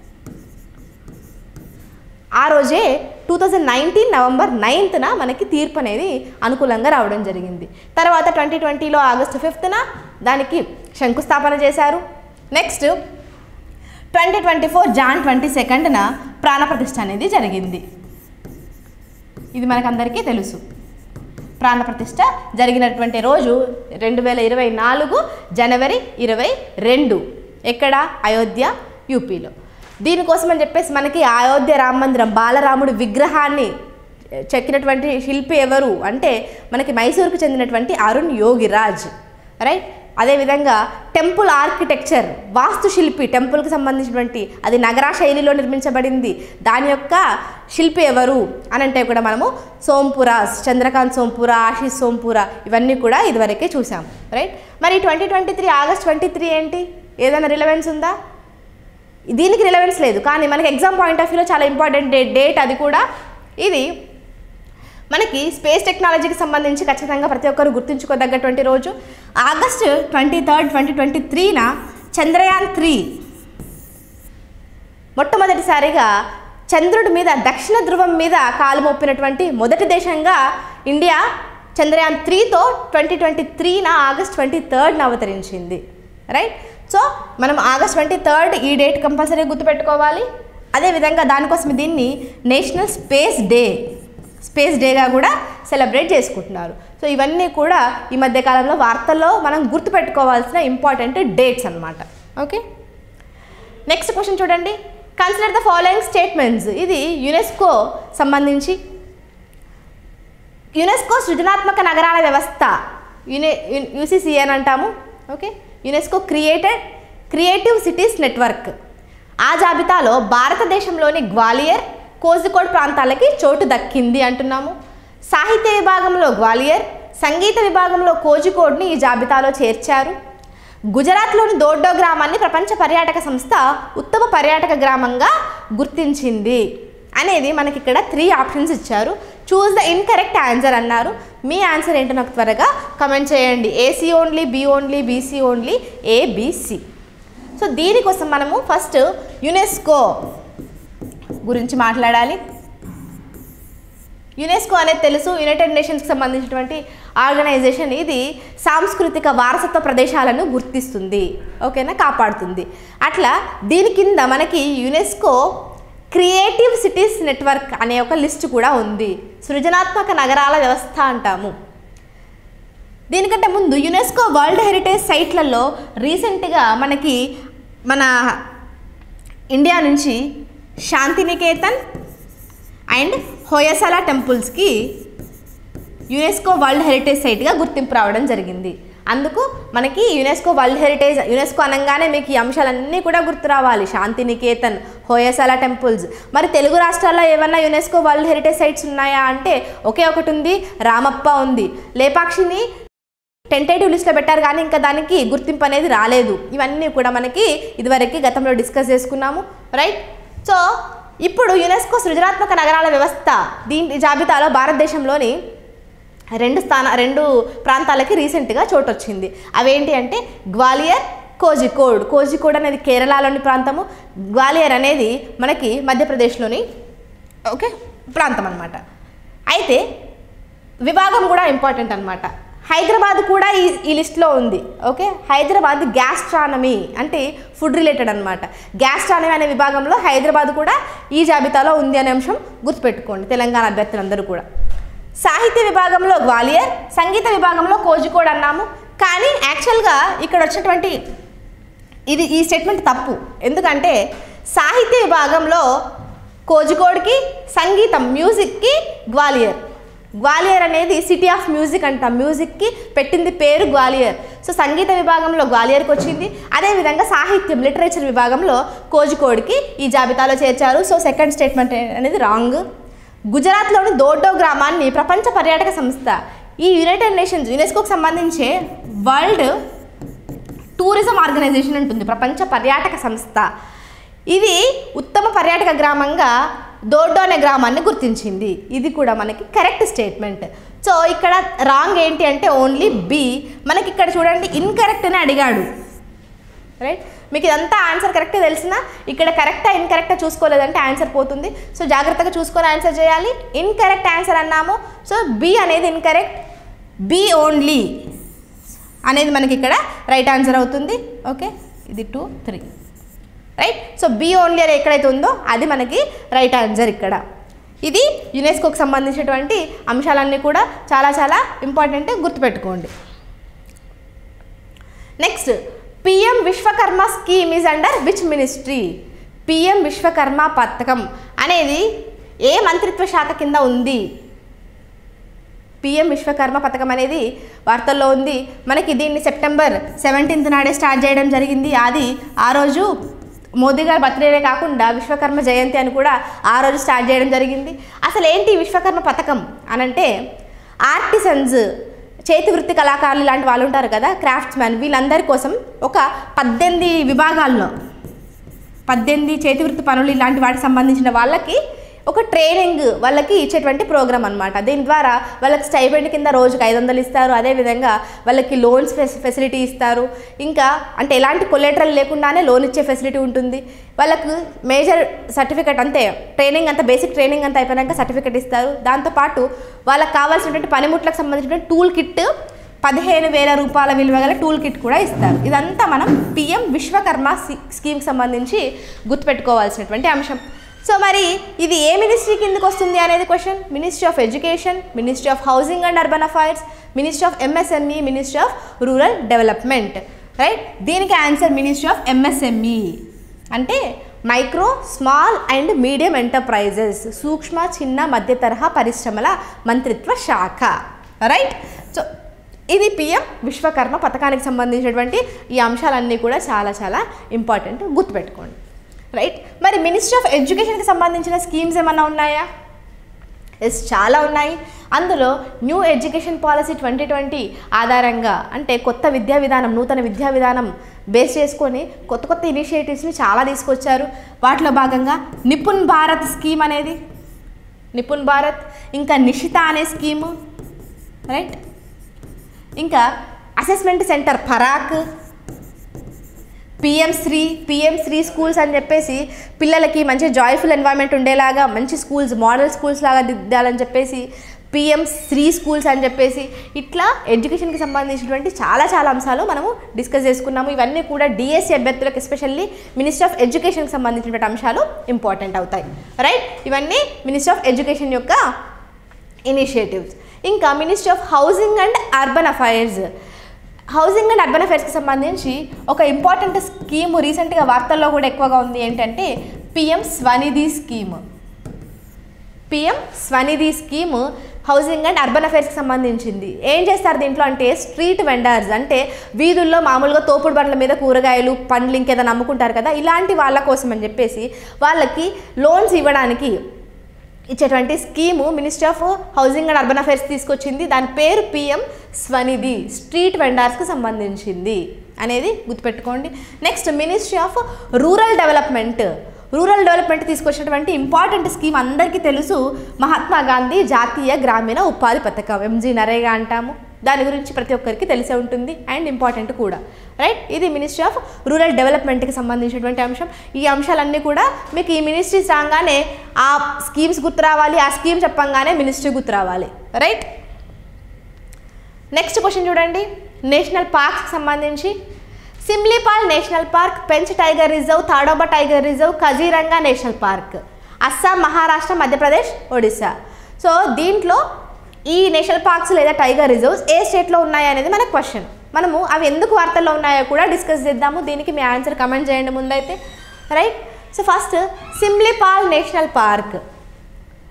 ఆ రోజే టూ థౌజండ్ నైన్టీన్ నవంబర్ నైన్త్న మనకి తీర్పు అనేది అనుకూలంగా రావడం జరిగింది తర్వాత ట్వంటీ ట్వంటీలో ఆగస్టు ఫిఫ్త్న దానికి శంకుస్థాపన చేశారు next twenty twenty four Jan twenty సెకండ్న ప్రాణప్రతిష్ఠ అనేది జరిగింది ఇది మనకందరికీ తెలుసు ప్రాణప్రతిష్ఠ జరిగినటువంటి రోజు రెండు వేల ఇరవై నాలుగు జనవరి ఇరవై రెండు ఎక్కడ అయోధ్య యూపీలో దీనికోసం అని చెప్పేసి మనకి అయోధ్య రామ మందిరం బాలరాముడి విగ్రహాన్ని చెక్కినటువంటి శిల్పి ఎవరు అంటే మనకి మైసూరుకు చెందినటువంటి అరుణ్ యోగిరాజ్ రైట్ అదేవిధంగా టెంపుల్ ఆర్కిటెక్చర్ వాస్తుశిల్పి టెంపుల్కి సంబంధించినటువంటి అది నగరా శైలిలో నిర్మించబడింది దాని యొక్క శిల్పి ఎవరు అని అంటే కూడా మనము సోంపురాస్ చంద్రకాంత్ సోంపుర ఆశీష్ సోంపుర ఇవన్నీ కూడా ఇదివరకే చూసాం రైట్ మరి twenty twenty three August twenty three ఏంటి ఏదైనా రిలవెన్స్ ఉందా దీనికి రిలవెన్స్ లేదు కానీ మనకి ఎగ్జామ్ పాయింట్ ఆఫ్ వ్యూలో చాలా ఇంపార్టెంట్ డేట్ డేట్ అది కూడా ఇది మనకి స్పేస్ టెక్నాలజీకి సంబంధించి ఖచ్చితంగా ప్రతి ఒక్కరు గుర్తుంచుకోదగ్గటువంటి రోజు August twenty third twenty twenty త్రీన చంద్రయాన్ త్రీ మొట్టమొదటిసారిగా చంద్రుడి మీద దక్షిణ ధ్రువం మీద కాలు మోపినటువంటి మొదటి దేశంగా ఇండియా చంద్రయాన్ త్రీతో ట్వంటీ ట్వంటీ త్రీన ఆగస్ట్ ట్వంటీ థర్డ్న అవతరించింది రైట్ సో మనం ఆగస్ట్ ట్వంటీ థర్డ్ ఈ డేట్ కంపల్సరీ గుర్తుపెట్టుకోవాలి అదేవిధంగా దానికోసం దీన్ని నేషనల్ స్పేస్ డే స్పేస్ డేగా కూడా సెలబ్రేట్ చేసుకుంటున్నారు సో ఇవన్నీ కూడా ఈ మధ్య కాలంలో వార్తల్లో మనం గుర్తుపెట్టుకోవాల్సిన ఇంపార్టెంట్ డేట్స్ అన్నమాట ఓకే నెక్స్ట్ క్వశ్చన్ చూడండి కన్సిడర్ ద ఫాలోయింగ్ స్టేట్మెంట్స్ ఇది యునెస్కో సంబంధించి యునెస్కో సృజనాత్మక నగరాల వ్యవస్థ యునె యూసీసీ అని అంటాము ఓకే UNESCO created creative cities network ఆ జాబితాలో భారతదేశంలోని గ్వాలియర్ కోజికోడ్ ప్రాంతాలకి చోటు దక్కింది అంటున్నాము సాహిత్య విభాగంలో గ్వాలియర్ సంగీత విభాగంలో కోజికోడ్ని ఈ జాబితాలో చేర్చారు గుజరాత్లోని దోడ్డో గ్రామాన్ని ప్రపంచ పర్యాటక సంస్థ ఉత్తమ పర్యాటక గ్రామంగా గుర్తించింది అనేది మనకి ఇక్కడ త్రీ ఆప్షన్స్ ఇచ్చారు చూస్ ద ఇన్కరెక్ట్ ఆన్సర్ అన్నారు మీ ఆన్సర్ ఏంటో నాకు త్వరగా కమెంట్ చేయండి A C only B only B C only A B C so దీనికోసం మనము ఫస్ట్ యునెస్కో గురించి మాట్లాడాలి యునెస్కో అనేది తెలుసు యునైటెడ్ నేషన్స్కి సంబంధించినటువంటి ఆర్గనైజేషన్ ఇది సాంస్కృతిక వారసత్వ ప్రదేశాలను గుర్తిస్తుంది ఓకేనా కాపాడుతుంది అట్లా దీని కింద మనకి యునెస్కో క్రియేటివ్ సిటీస్ నెట్వర్క్ అనే ఒక లిస్ట్ కూడా ఉంది సృజనాత్మక నగరాల వ్యవస్థ అంటాము దీనికంటే ముందు యునెస్కో వరల్డ్ హెరిటేజ్ సైట్లలో రీసెంట్గా మనకి మన ఇండియా నుంచి శాంతినికేతన్ అండ్ హోయసలా టెంపుల్స్కి యునెస్కో వరల్డ్ హెరిటేజ్ సైట్గా గుర్తింపు రావడం జరిగింది అందుకు మనకి యునెస్కో వరల్డ్ హెరిటేజ్ యునెస్కో అనగానే మీకు ఈ అంశాలన్నీ కూడా గుర్తు రావాలి శాంతినికేతన్ హోయసలా టెంపుల్స్ మరి తెలుగు రాష్ట్రాల్లో ఏమన్నా యునెస్కో వరల్డ్ హెరిటేజ్ సైట్స్ ఉన్నాయా అంటే ఒకే ఒకటి ఉంది రామప్ప ఉంది లేపాక్షిని టెంటేటివ్ లిస్ట్లో పెట్టారు కానీ ఇంకా దానికి గుర్తింపు అనేది రాలేదు ఇవన్నీ కూడా మనకి ఇదివరకు గతంలో డిస్కస్ చేసుకున్నాము రైట్ సో ఇప్పుడు యునెస్కో సృజనాత్మక నగరాల వ్యవస్థ దీని జాబితాలో భారతదేశంలోని రెండు స్థాన రెండు ప్రాంతాలకి రీసెంట్గా చోటు వచ్చింది అవేంటి అంటే గ్వాలియర్ కోజికోడ్ కోజికోడ్ అనేది కేరళలోని ప్రాంతము గ్వాలియర్ అనేది మనకి మధ్యప్రదేశ్లోని ఓకే ప్రాంతం అన్నమాట అయితే విభాగం కూడా ఇంపార్టెంట్ అనమాట హైదరాబాద్ కూడా ఈ ఈ లిస్ట్లో ఉంది ఓకే హైదరాబాద్ గ్యాస్ట్రానమీ అంటే ఫుడ్ రిలేటెడ్ అనమాట గ్యాస్ట్రానమీ అనే విభాగంలో హైదరాబాద్ కూడా ఈ జాబితాలో ఉంది అనే అంశం గుర్తుపెట్టుకోండి తెలంగాణ అభ్యర్థులందరూ కూడా సాహిత్య విభాగంలో గ్వాలియర్ సంగీత విభాగంలో కోజికోడ్ అన్నాము కానీ యాక్చువల్గా ఇక్కడ వచ్చినటువంటి ఇది ఈ స్టేట్మెంట్ తప్పు ఎందుకంటే సాహిత్య విభాగంలో కోజికోడ్కి సంగీతం మ్యూజిక్కి గ్వాలియర్ గ్వాలియర్ అనేది సిటీ ఆఫ్ మ్యూజిక్ అంట మ్యూజిక్కి పెట్టింది పేరు గ్వాలియర్ సో సంగీత విభాగంలో గ్వాలియర్కి వచ్చింది అదేవిధంగా సాహిత్యం లిటరేచర్ విభాగంలో కోజికోడ్కి ఈ జాబితాలో చేర్చారు సో సెకండ్ స్టేట్మెంట్ అనేది రాంగ్ గుజరాత్లోని దోడ్డో గ్రామాన్ని ప్రపంచ పర్యాటక సంస్థ ఈ యునైటెడ్ నేషన్స్ యునెస్కోకి సంబంధించే వరల్డ్ టూరిజం ఆర్గనైజేషన్ ఉంటుంది ప్రపంచ పర్యాటక సంస్థ ఇది ఉత్తమ పర్యాటక గ్రామంగా దోడ్డో అనే గ్రామాన్ని గుర్తించింది ఇది కూడా మనకి కరెక్ట్ స్టేట్మెంట్ సో ఇక్కడ రాంగ్ ఏంటి అంటే ఓన్లీ బి మనకి ఇక్కడ చూడండి ఇన్కరెక్ట్ అని అడిగాడు రైట్ మీకు ఇదంతా ఆన్సర్ కరెక్ట్ తెలిసిన ఇక్కడ కరెక్టా ఇన్కరెక్టా చూసుకోలేదంటే ఆన్సర్ పోతుంది సో జాగ్రత్తగా చూసుకొని ఆన్సర్ చేయాలి ఇన్కరెక్ట్ ఆన్సర్ అన్నాము సో బి అనేది ఇన్కరెక్ట్ బి ఓన్లీ అనేది మనకి ఇక్కడ రైట్ ఆన్సర్ అవుతుంది ఓకే ఇది two three right so B only అని ఎక్కడైతే ఉందో అది మనకి రైట్ ఆన్సర్ ఇక్కడ ఇది యునెస్కోకి సంబంధించినటువంటి అంశాలన్నీ కూడా చాలా చాలా ఇంపార్టెంట్ గుర్తుపెట్టుకోండి next PM Vishwakarma scheme is under which ministry PM Vishwakarma పథకం అనేది ఏ మంత్రిత్వ శాఖ కింద ఉంది పిఎం విశ్వకర్మ పథకం అనేది వార్తల్లో ఉంది మనకి దీన్ని సెప్టెంబర్ సెవెంటీన్త్ నాడే స్టార్ట్ చేయడం జరిగింది అది ఆ రోజు మోదీ గారి బర్త్డేనే కాకుండా విశ్వకర్మ జయంతి అని కూడా ఆ రోజు స్టార్ట్ చేయడం జరిగింది అసలు ఏంటి విశ్వకర్మ పథకం అనంటే ఆర్టిసన్స్ చేతి వృత్తి కళాకారులు లాంటి వాళ్ళు ఉంటారు కదా క్రాఫ్ట్స్ మ్యాన్ వీళ్ళందరి కోసం ఒక పద్దెనిమిది విభాగాల్లో పద్దెనిమిది చేతి వృత్తి పనులు ఇలాంటి వాటికి సంబంధించిన వాళ్ళకి ఒక ట్రైనింగ్ వాళ్ళకి ఇచ్చేటువంటి ప్రోగ్రామ్ అనమాట దీని ద్వారా వాళ్ళకి స్టైపెండ్ కింద రోజుకి ఐదు వందలు ఇస్తారు అదేవిధంగా వాళ్ళకి లోన్స్ ఫెసిలిటీ ఇస్తారు ఇంకా అంటే ఎలాంటి కొలెటరల్ లేకుండానే లోన్ ఇచ్చే ఫెసిలిటీ ఉంటుంది వాళ్ళకు మేజర్ సర్టిఫికెట్ అంతే ట్రైనింగ్ అంతా బేసిక్ ట్రైనింగ్ అంతా అయిపోయాక సర్టిఫికెట్ ఇస్తారు దాంతోపాటు వాళ్ళకి కావాల్సినటువంటి పనిముట్లకు సంబంధించిన టూల్ కిట్ పదిహేను వేల రూపాయల విలువ గల టూల్ కిట్ కూడా ఇస్తారు ఇదంతా మనం పిఎం విశ్వకర్మ స్కీమ్కి సంబంధించి గుర్తుపెట్టుకోవాల్సినటువంటి అంశం సో మరి ఇది ఏ మినిస్ట్రీ కిందకి వస్తుంది అనేది question ministry of education ministry of housing and urban affairs ministry of MSME ministry of rural development right దీనికి ఆన్సర్ మినిస్ట్రీ ఆఫ్ ఎంఎస్ఎంఈ అంటే micro small and medium enterprises సూక్ష్మ చిన్న మధ్య తరహా పరిశ్రమల మంత్రిత్వ శాఖ రైట్ సో ఇది పిఎం విశ్వకర్మ పథకానికి సంబంధించినటువంటి ఈ అంశాలన్నీ కూడా చాలా చాలా ఇంపార్టెంట్ గుర్తుపెట్టుకోండి రైట్ మరి మినిస్ట్రీ ఆఫ్ ఎడ్యుకేషన్కి సంబంధించిన స్కీమ్స్ ఏమన్నా ఉన్నాయా ఎస్ చాలా ఉన్నాయి అందులో new education policy twenty twenty ఆధారంగా అంటే కొత్త విద్యా విధానం నూతన విద్యా విధానం బేస్ చేసుకొని కొత్త కొత్త ఇనిషియేటివ్స్ని చాలా తీసుకొచ్చారు వాటిలో భాగంగా నిపుణ్ భారత్ స్కీమ్ అనేది నిపుణ్ భారత్ ఇంకా నిషిత అనే స్కీము రైట్ ఇంకా assessment centre Parakh PM Shri PM Shri schools అని చెప్పేసి పిల్లలకి మంచి జాయ్ఫుల్ ఎన్వైర్న్మెంట్ ఉండేలాగా మంచి స్కూల్స్ మోడల్ స్కూల్స్ లాగా దిద్దాలని చెప్పేసి పిఎం శ్రీ స్కూల్స్ అని చెప్పేసి ఇట్లా ఎడ్యుకేషన్కి సంబంధించినటువంటి చాలా చాలా అంశాలు మనము డిస్కస్ చేసుకున్నాము ఇవన్నీ కూడా డిఎస్సి అభ్యర్థులకు ఎస్పెషల్లీ మినిస్టర్ ఆఫ్ ఎడ్యుకేషన్కి సంబంధించినటువంటి అంశాలు ఇంపార్టెంట్ అవుతాయి రైట్ ఇవన్నీ మినిస్టర్ ఆఫ్ ఎడ్యుకేషన్ యొక్క ఇనిషియేటివ్స్ ఇంకా ministry of housing and urban affairs housing and urban అఫైర్స్కి సంబంధించి ఒక ఇంపార్టెంట్ స్కీము రీసెంట్గా వార్తల్లో కూడా ఎక్కువగా ఉంది ఏంటంటే PM Svanidhi scheme PM Svanidhi scheme housing and urban అఫైర్స్కి సంబంధించింది ఏం చేస్తారు దీంట్లో అంటే స్ట్రీట్ వెండర్స్ అంటే వీధుల్లో మామూలుగా తోపుడు బండ్ల మీద కూరగాయలు పండ్లు ఇంకేదైనా అమ్ముకుంటారు కదా ఇలాంటి వాళ్ళ కోసం అని చెప్పేసి వాళ్ళకి లోన్స్ ఇవ్వడానికి ఇచ్చేటువంటి scheme ministry of housing and urban affairs తీసుకొచ్చింది దాని పేరు పిఎం స్వనిధి స్ట్రీట్ వెండర్స్కి సంబంధించింది అనేది గుర్తుపెట్టుకోండి next ministry of rural development rural development తీసుకొచ్చినటువంటి ఇంపార్టెంట్ స్కీమ్ అందరికీ తెలుసు మహాత్మా గాంధీ జాతీయ గ్రామీణ ఉపాధి పథకం ఎంజీ నరేగా అంటాము దాని గురించి ప్రతి ఒక్కరికి తెలిసే ఉంటుంది అండ్ ఇంపార్టెంట్ కూడా రైట్ ఇది మినిస్ట్రీ ఆఫ్ రూరల్ డెవలప్మెంట్కి సంబంధించినటువంటి అంశం ఈ అంశాలన్నీ కూడా మీకు ఈ మినిస్ట్రీస్ రాగానే ఆ స్కీమ్స్ గుర్తు రావాలి ఆ స్కీమ్ చెప్పంగానే మినిస్ట్రీ గుర్తు రావాలి రైట్ నెక్స్ట్ క్వశ్చన్ చూడండి నేషనల్ పార్క్స్కి సంబంధించి Similipal national park Pench tiger reserve Tadoba tiger reserve Kaziranga national park Assam Maharashtra Madhya Pradesh Odisha so దీంట్లో ఈ నేషనల్ పార్క్స్ లేదా టైగర్ రిజర్వ్స్ ఏ స్టేట్లో ఉన్నాయి అనేది మన క్వశ్చన్ మనము అవి ఎందుకు వార్తల్లో ఉన్నాయో కూడా డిస్కస్ చేద్దాము దీనికి మీ ఆన్సర్ కమెంట్ చేయండి ముందైతే right so first Similipal national park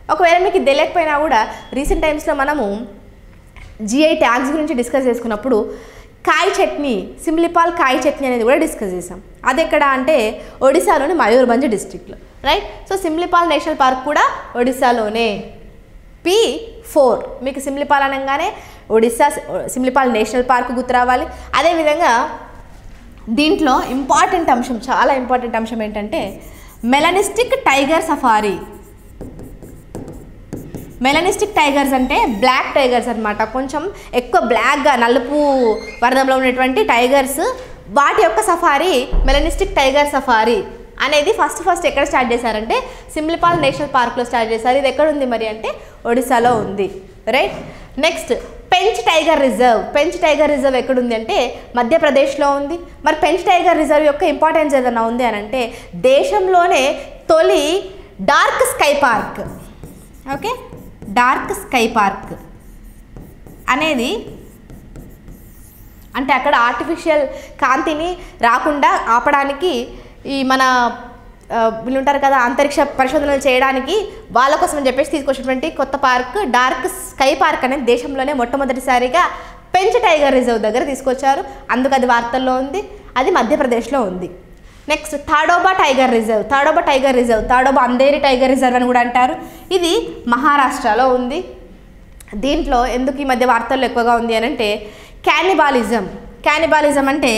ఒకవేళ మీకు ఇది తెలియకపోయినా కూడా రీసెంట్ టైమ్స్లో మనము జిఐ ట్యాగ్స్ గురించి డిస్కస్ చేసుకున్నప్పుడు కాయ్ చట్నీ సిమ్లిపాల్ కాయ్ చట్నీ అనేది కూడా డిస్కస్ చేసాం అది ఎక్కడ అంటే ఒడిశాలోని మయూర్భంజ్ డిస్ట్రిక్ట్లో right so Similipal national park కూడా ఒడిశాలోనే పి ఫోర్ మీకు సిమ్లిపాల్ అనగానే ఒడిశా సిమ్లిపాల్ నేషనల్ పార్క్ గుర్తు రావాలి అదేవిధంగా దీంట్లో ఇంపార్టెంట్ అంశం చాలా ఇంపార్టెంట్ అంశం ఏంటంటే melanistic tiger safari melanistic tigers అంటే బ్లాక్ టైగర్స్ అన్నమాట కొంచెం ఎక్కువ బ్లాక్గా నలుపు వర్ణంలో ఉన్నటువంటి టైగర్స్ వాటి యొక్క సఫారీ మెలనిస్టిక్ టైగర్ సఫారీ అనేది ఫస్ట్ ఫస్ట్ ఎక్కడ స్టార్ట్ చేశారంటే సిమ్లిపాల్ నేషనల్ పార్క్లో స్టార్ట్ చేశారు ఇది ఎక్కడ ఉంది మరి అంటే ఒడిశాలో ఉంది right next Pench tiger reserve Pench tiger reserve ఎక్కడుంది అంటే మధ్యప్రదేశ్లో ఉంది మరి పెంచ్ టైగర్ రిజర్వ్ యొక్క ఇంపార్టెన్స్ ఏదైనా ఉంది అని అంటే దేశంలోనే తొలి dark sky park okay dark sky park అనేది అంటే అక్కడ ఆర్టిఫిషియల్ కాంతిని రాకుండా ఆపడానికి ఈ మన ఆ, వీళ్ళు ఉంటారు కదా అంతరిక్ష పరిశోధనలు చేయడానికి వాళ్ళ కోసం అని చెప్పేసి తీసుకొచ్చినటువంటి కొత్త పార్క్ డార్క్ స్కై పార్క్ అనేది దేశంలోనే మొట్టమొదటిసారిగా పెంచ్ టైగర్ రిజర్వ్ దగ్గర తీసుకొచ్చారు అందుకు అది వార్తల్లో ఉంది అది మధ్యప్రదేశ్లో ఉంది next Tadoba tiger reserve Tadoba tiger reserve Tadoba Andhari tiger reserve అని కూడా అంటారు ఇది మహారాష్ట్రలో ఉంది దీంట్లో ఎందుకు ఈ మధ్య వార్తల్లో ఎక్కువగా ఉంది అని అంటే క్యానిబాలిజం క్యానిబాలిజం అంటే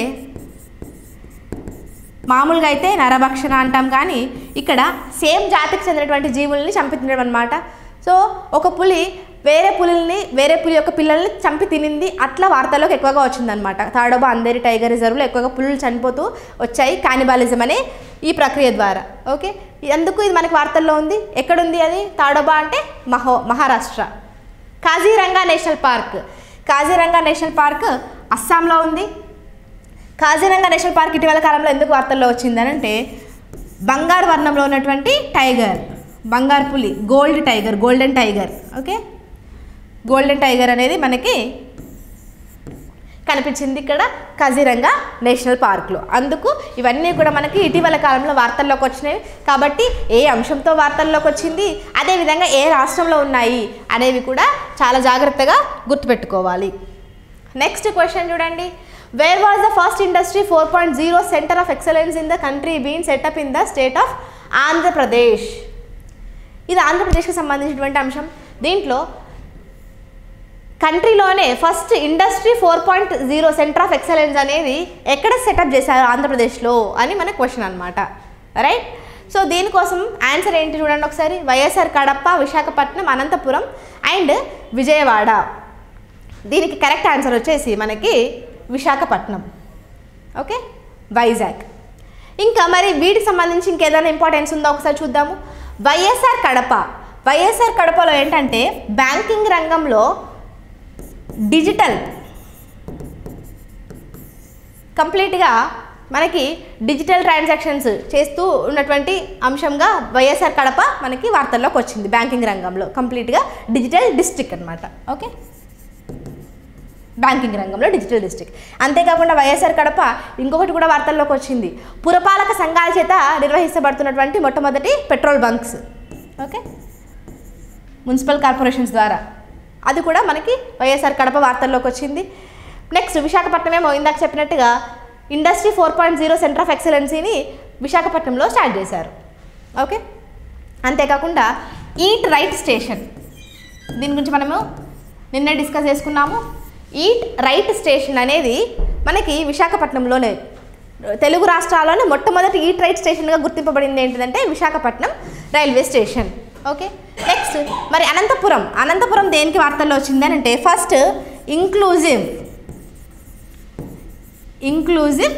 మామూలుగా అయితే నరభక్షణ అంటాం కానీ ఇక్కడ సేమ్ జాతికి చెందినటువంటి జీవుల్ని చంపి తినడం అనమాట సో ఒక పులి వేరే పులిని వేరే పులి యొక్క పిల్లల్ని చంపి తినింది అట్లా వార్తల్లోకి ఎక్కువగా వచ్చిందనమాట తాడోబా అందరి టైగర్ రిజర్వ్లో ఎక్కువగా పులులు చనిపోతూ వచ్చాయి కానిబాలిజం అనే ఈ ప్రక్రియ ద్వారా ఓకే ఎందుకు ఇది మనకి వార్తల్లో ఉంది ఎక్కడుంది అది తాడోబా అంటే మహో Maharashtra Kaziranga national park Kaziranga national park అస్సాంలో ఉంది కాజీరంగా నేషనల్ పార్క్ ఇటీవల కాలంలో ఎందుకు వార్తల్లో వచ్చిందని అంటే బంగారు వర్ణంలో ఉన్నటువంటి టైగర్ బంగారు పులి gold tiger golden tiger okay golden tiger అనేది మనకి కనిపించింది ఇక్కడ కజిరంగా నేషనల్ పార్క్లో అందుకు ఇవన్నీ కూడా మనకి ఇటీవల కాలంలో వార్తల్లోకి వచ్చినాయి కాబట్టి ఏ అంశంతో వార్తల్లోకి వచ్చింది అదేవిధంగా ఏ రాష్ట్రంలో ఉన్నాయి అనేవి కూడా చాలా జాగ్రత్తగా గుర్తుపెట్టుకోవాలి నెక్స్ట్ క్వశ్చన్ చూడండి where was the first industry four point zero centre of excellence in the country been set up in the state of Andhra Pradesh ఇది ఆంధ్రప్రదేశ్కి సంబంధించినటువంటి అంశం దీంట్లో కంట్రీలోనే first industry four point zero centre of excellence అనేది ఎక్కడ సెటప్ చేశారు ఆంధ్రప్రదేశ్లో అని మన క్వశ్చన్ అనమాట రైట్ సో దీనికోసం ఆన్సర్ ఏంటి చూడండి ఒకసారి వైఎస్ఆర్ కడప విశాఖపట్నం అనంతపురం అండ్ విజయవాడ దీనికి కరెక్ట్ ఆన్సర్ వచ్చేసి మనకి విశాఖపట్నం ఓకే వైజాగ్ ఇంకా మరి వీటికి సంబంధించి ఇంకేదైనా ఇంపార్టెన్స్ ఉందో ఒకసారి చూద్దాము వైఎస్ఆర్ కడప వైఎస్ఆర్ కడపలో ఏంటంటే బ్యాంకింగ్ రంగంలో డిజిటల్ కంప్లీట్గా మనకి డిజిటల్ ట్రాన్సాక్షన్స్ చేస్తూ ఉన్నటువంటి అంశంగా వైఎస్ఆర్ కడప మనకి వార్తల్లోకి వచ్చింది బ్యాంకింగ్ రంగంలో కంప్లీట్గా డిజిటల్ డిస్ట్రిక్ట్ అనమాట ఓకే బ్యాంకింగ్ రంగంలో డిజిటల్ డిస్ట్రిక్ట్ అంతేకాకుండా వైఎస్ఆర్ కడప ఇంకొకటి కూడా వార్తల్లోకి వచ్చింది పురపాలక సంఘాల చేత నిర్వహించబడుతున్నటువంటి మొట్టమొదటి petrol bunks okay municipal corporations ద్వారా అది కూడా మనకి వైఎస్ఆర్ కడప వార్తల్లోకి వచ్చింది నెక్స్ట్ విశాఖపట్నం ఏమో ఇందాక చెప్పినట్టుగా industry four point zero centre of ఎక్సలెన్సీని విశాఖపట్నంలో స్టార్ట్ చేశారు ఓకే అంతేకాకుండా ఈట్ రైట్ స్టేషన్ దీని గురించి మనము నిన్నే డిస్కస్ చేసుకున్నాము ఈట్ రైట్ స్టేషన్ అనేది మనకి విశాఖపట్నంలోనే తెలుగు రాష్ట్రాల్లోనే మొట్టమొదటి ఈట్ రైట్ స్టేషన్గా గుర్తింపబడింది ఏంటిదంటే Visakhapatnam railway station okay next మరి అనంతపురం అనంతపురం దేనికి వార్తల్లో వచ్చింది అని అంటే first inclusive inclusive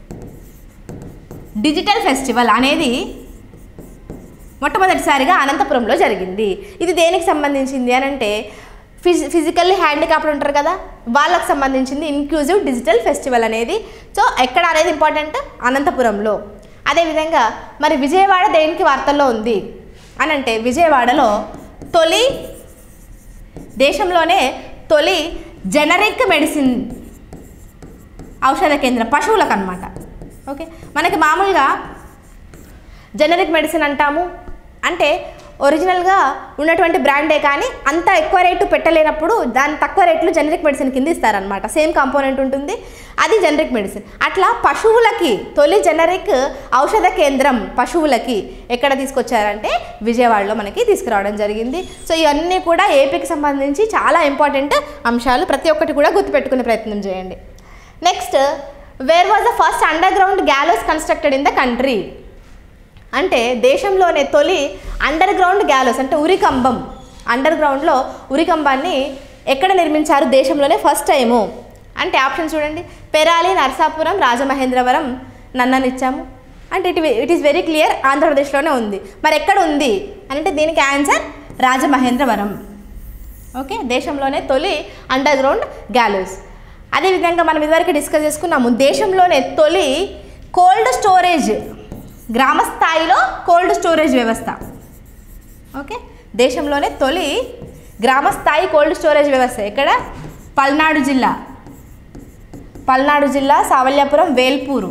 digital festival అనేది మొట్టమొదటిసారిగా అనంతపురంలో జరిగింది ఇది దేనికి సంబంధించింది అని అంటే ఫిజి ఫిజికల్లీ హ్యాండిక్యాప్డ్ ఉంటారు కదా వాళ్ళకి సంబంధించింది ఇన్క్లూజివ్ డిజిటల్ ఫెస్టివల్ అనేది సో ఎక్కడ అనేది ఇంపార్టెంట్ అనంతపురంలో అదేవిధంగా మరి విజయవాడ దేనికి వార్తల్లో ఉంది అని అంటే విజయవాడలో తొలి దేశంలోనే తొలి జనరిక్ మెడిసిన్ ఔషధ కేంద్రం పశువులకు అనమాట ఓకే మనకి మామూలుగా జనరిక్ మెడిసిన్ అంటాము అంటే ఒరిజినల్గా ఉన్నటువంటి బ్రాండే కానీ అంత ఎక్కువ రేటు పెట్టలేనప్పుడు దాని తక్కువ రేట్లు జనరిక్ మెడిసిన్ కింద ఇస్తారనమాట సేమ్ కాంపోనెంట్ ఉంటుంది అది జనరిక్ మెడిసిన్ అట్లా పశువులకి తొలి జనరిక్ ఔషధ కేంద్రం పశువులకి ఎక్కడ తీసుకొచ్చారంటే విజయవాడలో మనకి తీసుకురావడం జరిగింది సో ఇవన్నీ కూడా ఏపీకి సంబంధించి చాలా ఇంపార్టెంట్ అంశాలు ప్రతి ఒక్కటి కూడా గుర్తుపెట్టుకునే ప్రయత్నం చేయండి next where was the first underground gallows constructed in the country అంటే దేశంలోనే తొలి అండర్ గ్రౌండ్ గ్యాలోస్ అంటే ఉరికంబం అండర్ గ్రౌండ్లో ఉరికంబాన్ని ఎక్కడ నిర్మించారు దేశంలోనే ఫస్ట్ టైము అంటే ఆప్షన్ చూడండి పెరాలి నరసాపురం రాజమహేంద్రవరం నన్ననిచ్చాము అంటే it it is very clear ఆంధ్రప్రదేశ్లోనే ఉంది మరి ఎక్కడ ఉంది అని అంటే దీనికి ఆన్సర్ రాజమహేంద్రవరం ఓకే దేశంలోనే తొలి అండర్ గ్రౌండ్ గ్యాలోస్ అదేవిధంగా మనం ఇదివరకు డిస్కస్ చేసుకున్నాము దేశంలోనే తొలి కోల్డ్ స్టోరేజ్ గ్రామ స్థాయిలో కోల్డ్ స్టోరేజ్ వ్యవస్థ ఓకే దేశంలోనే తొలి గ్రామ స్థాయి కోల్డ్ స్టోరేజ్ వ్యవస్థ ఎక్కడ పల్నాడు జిల్లా పల్నాడు జిల్లా సావల్యాపురం వేల్పూరు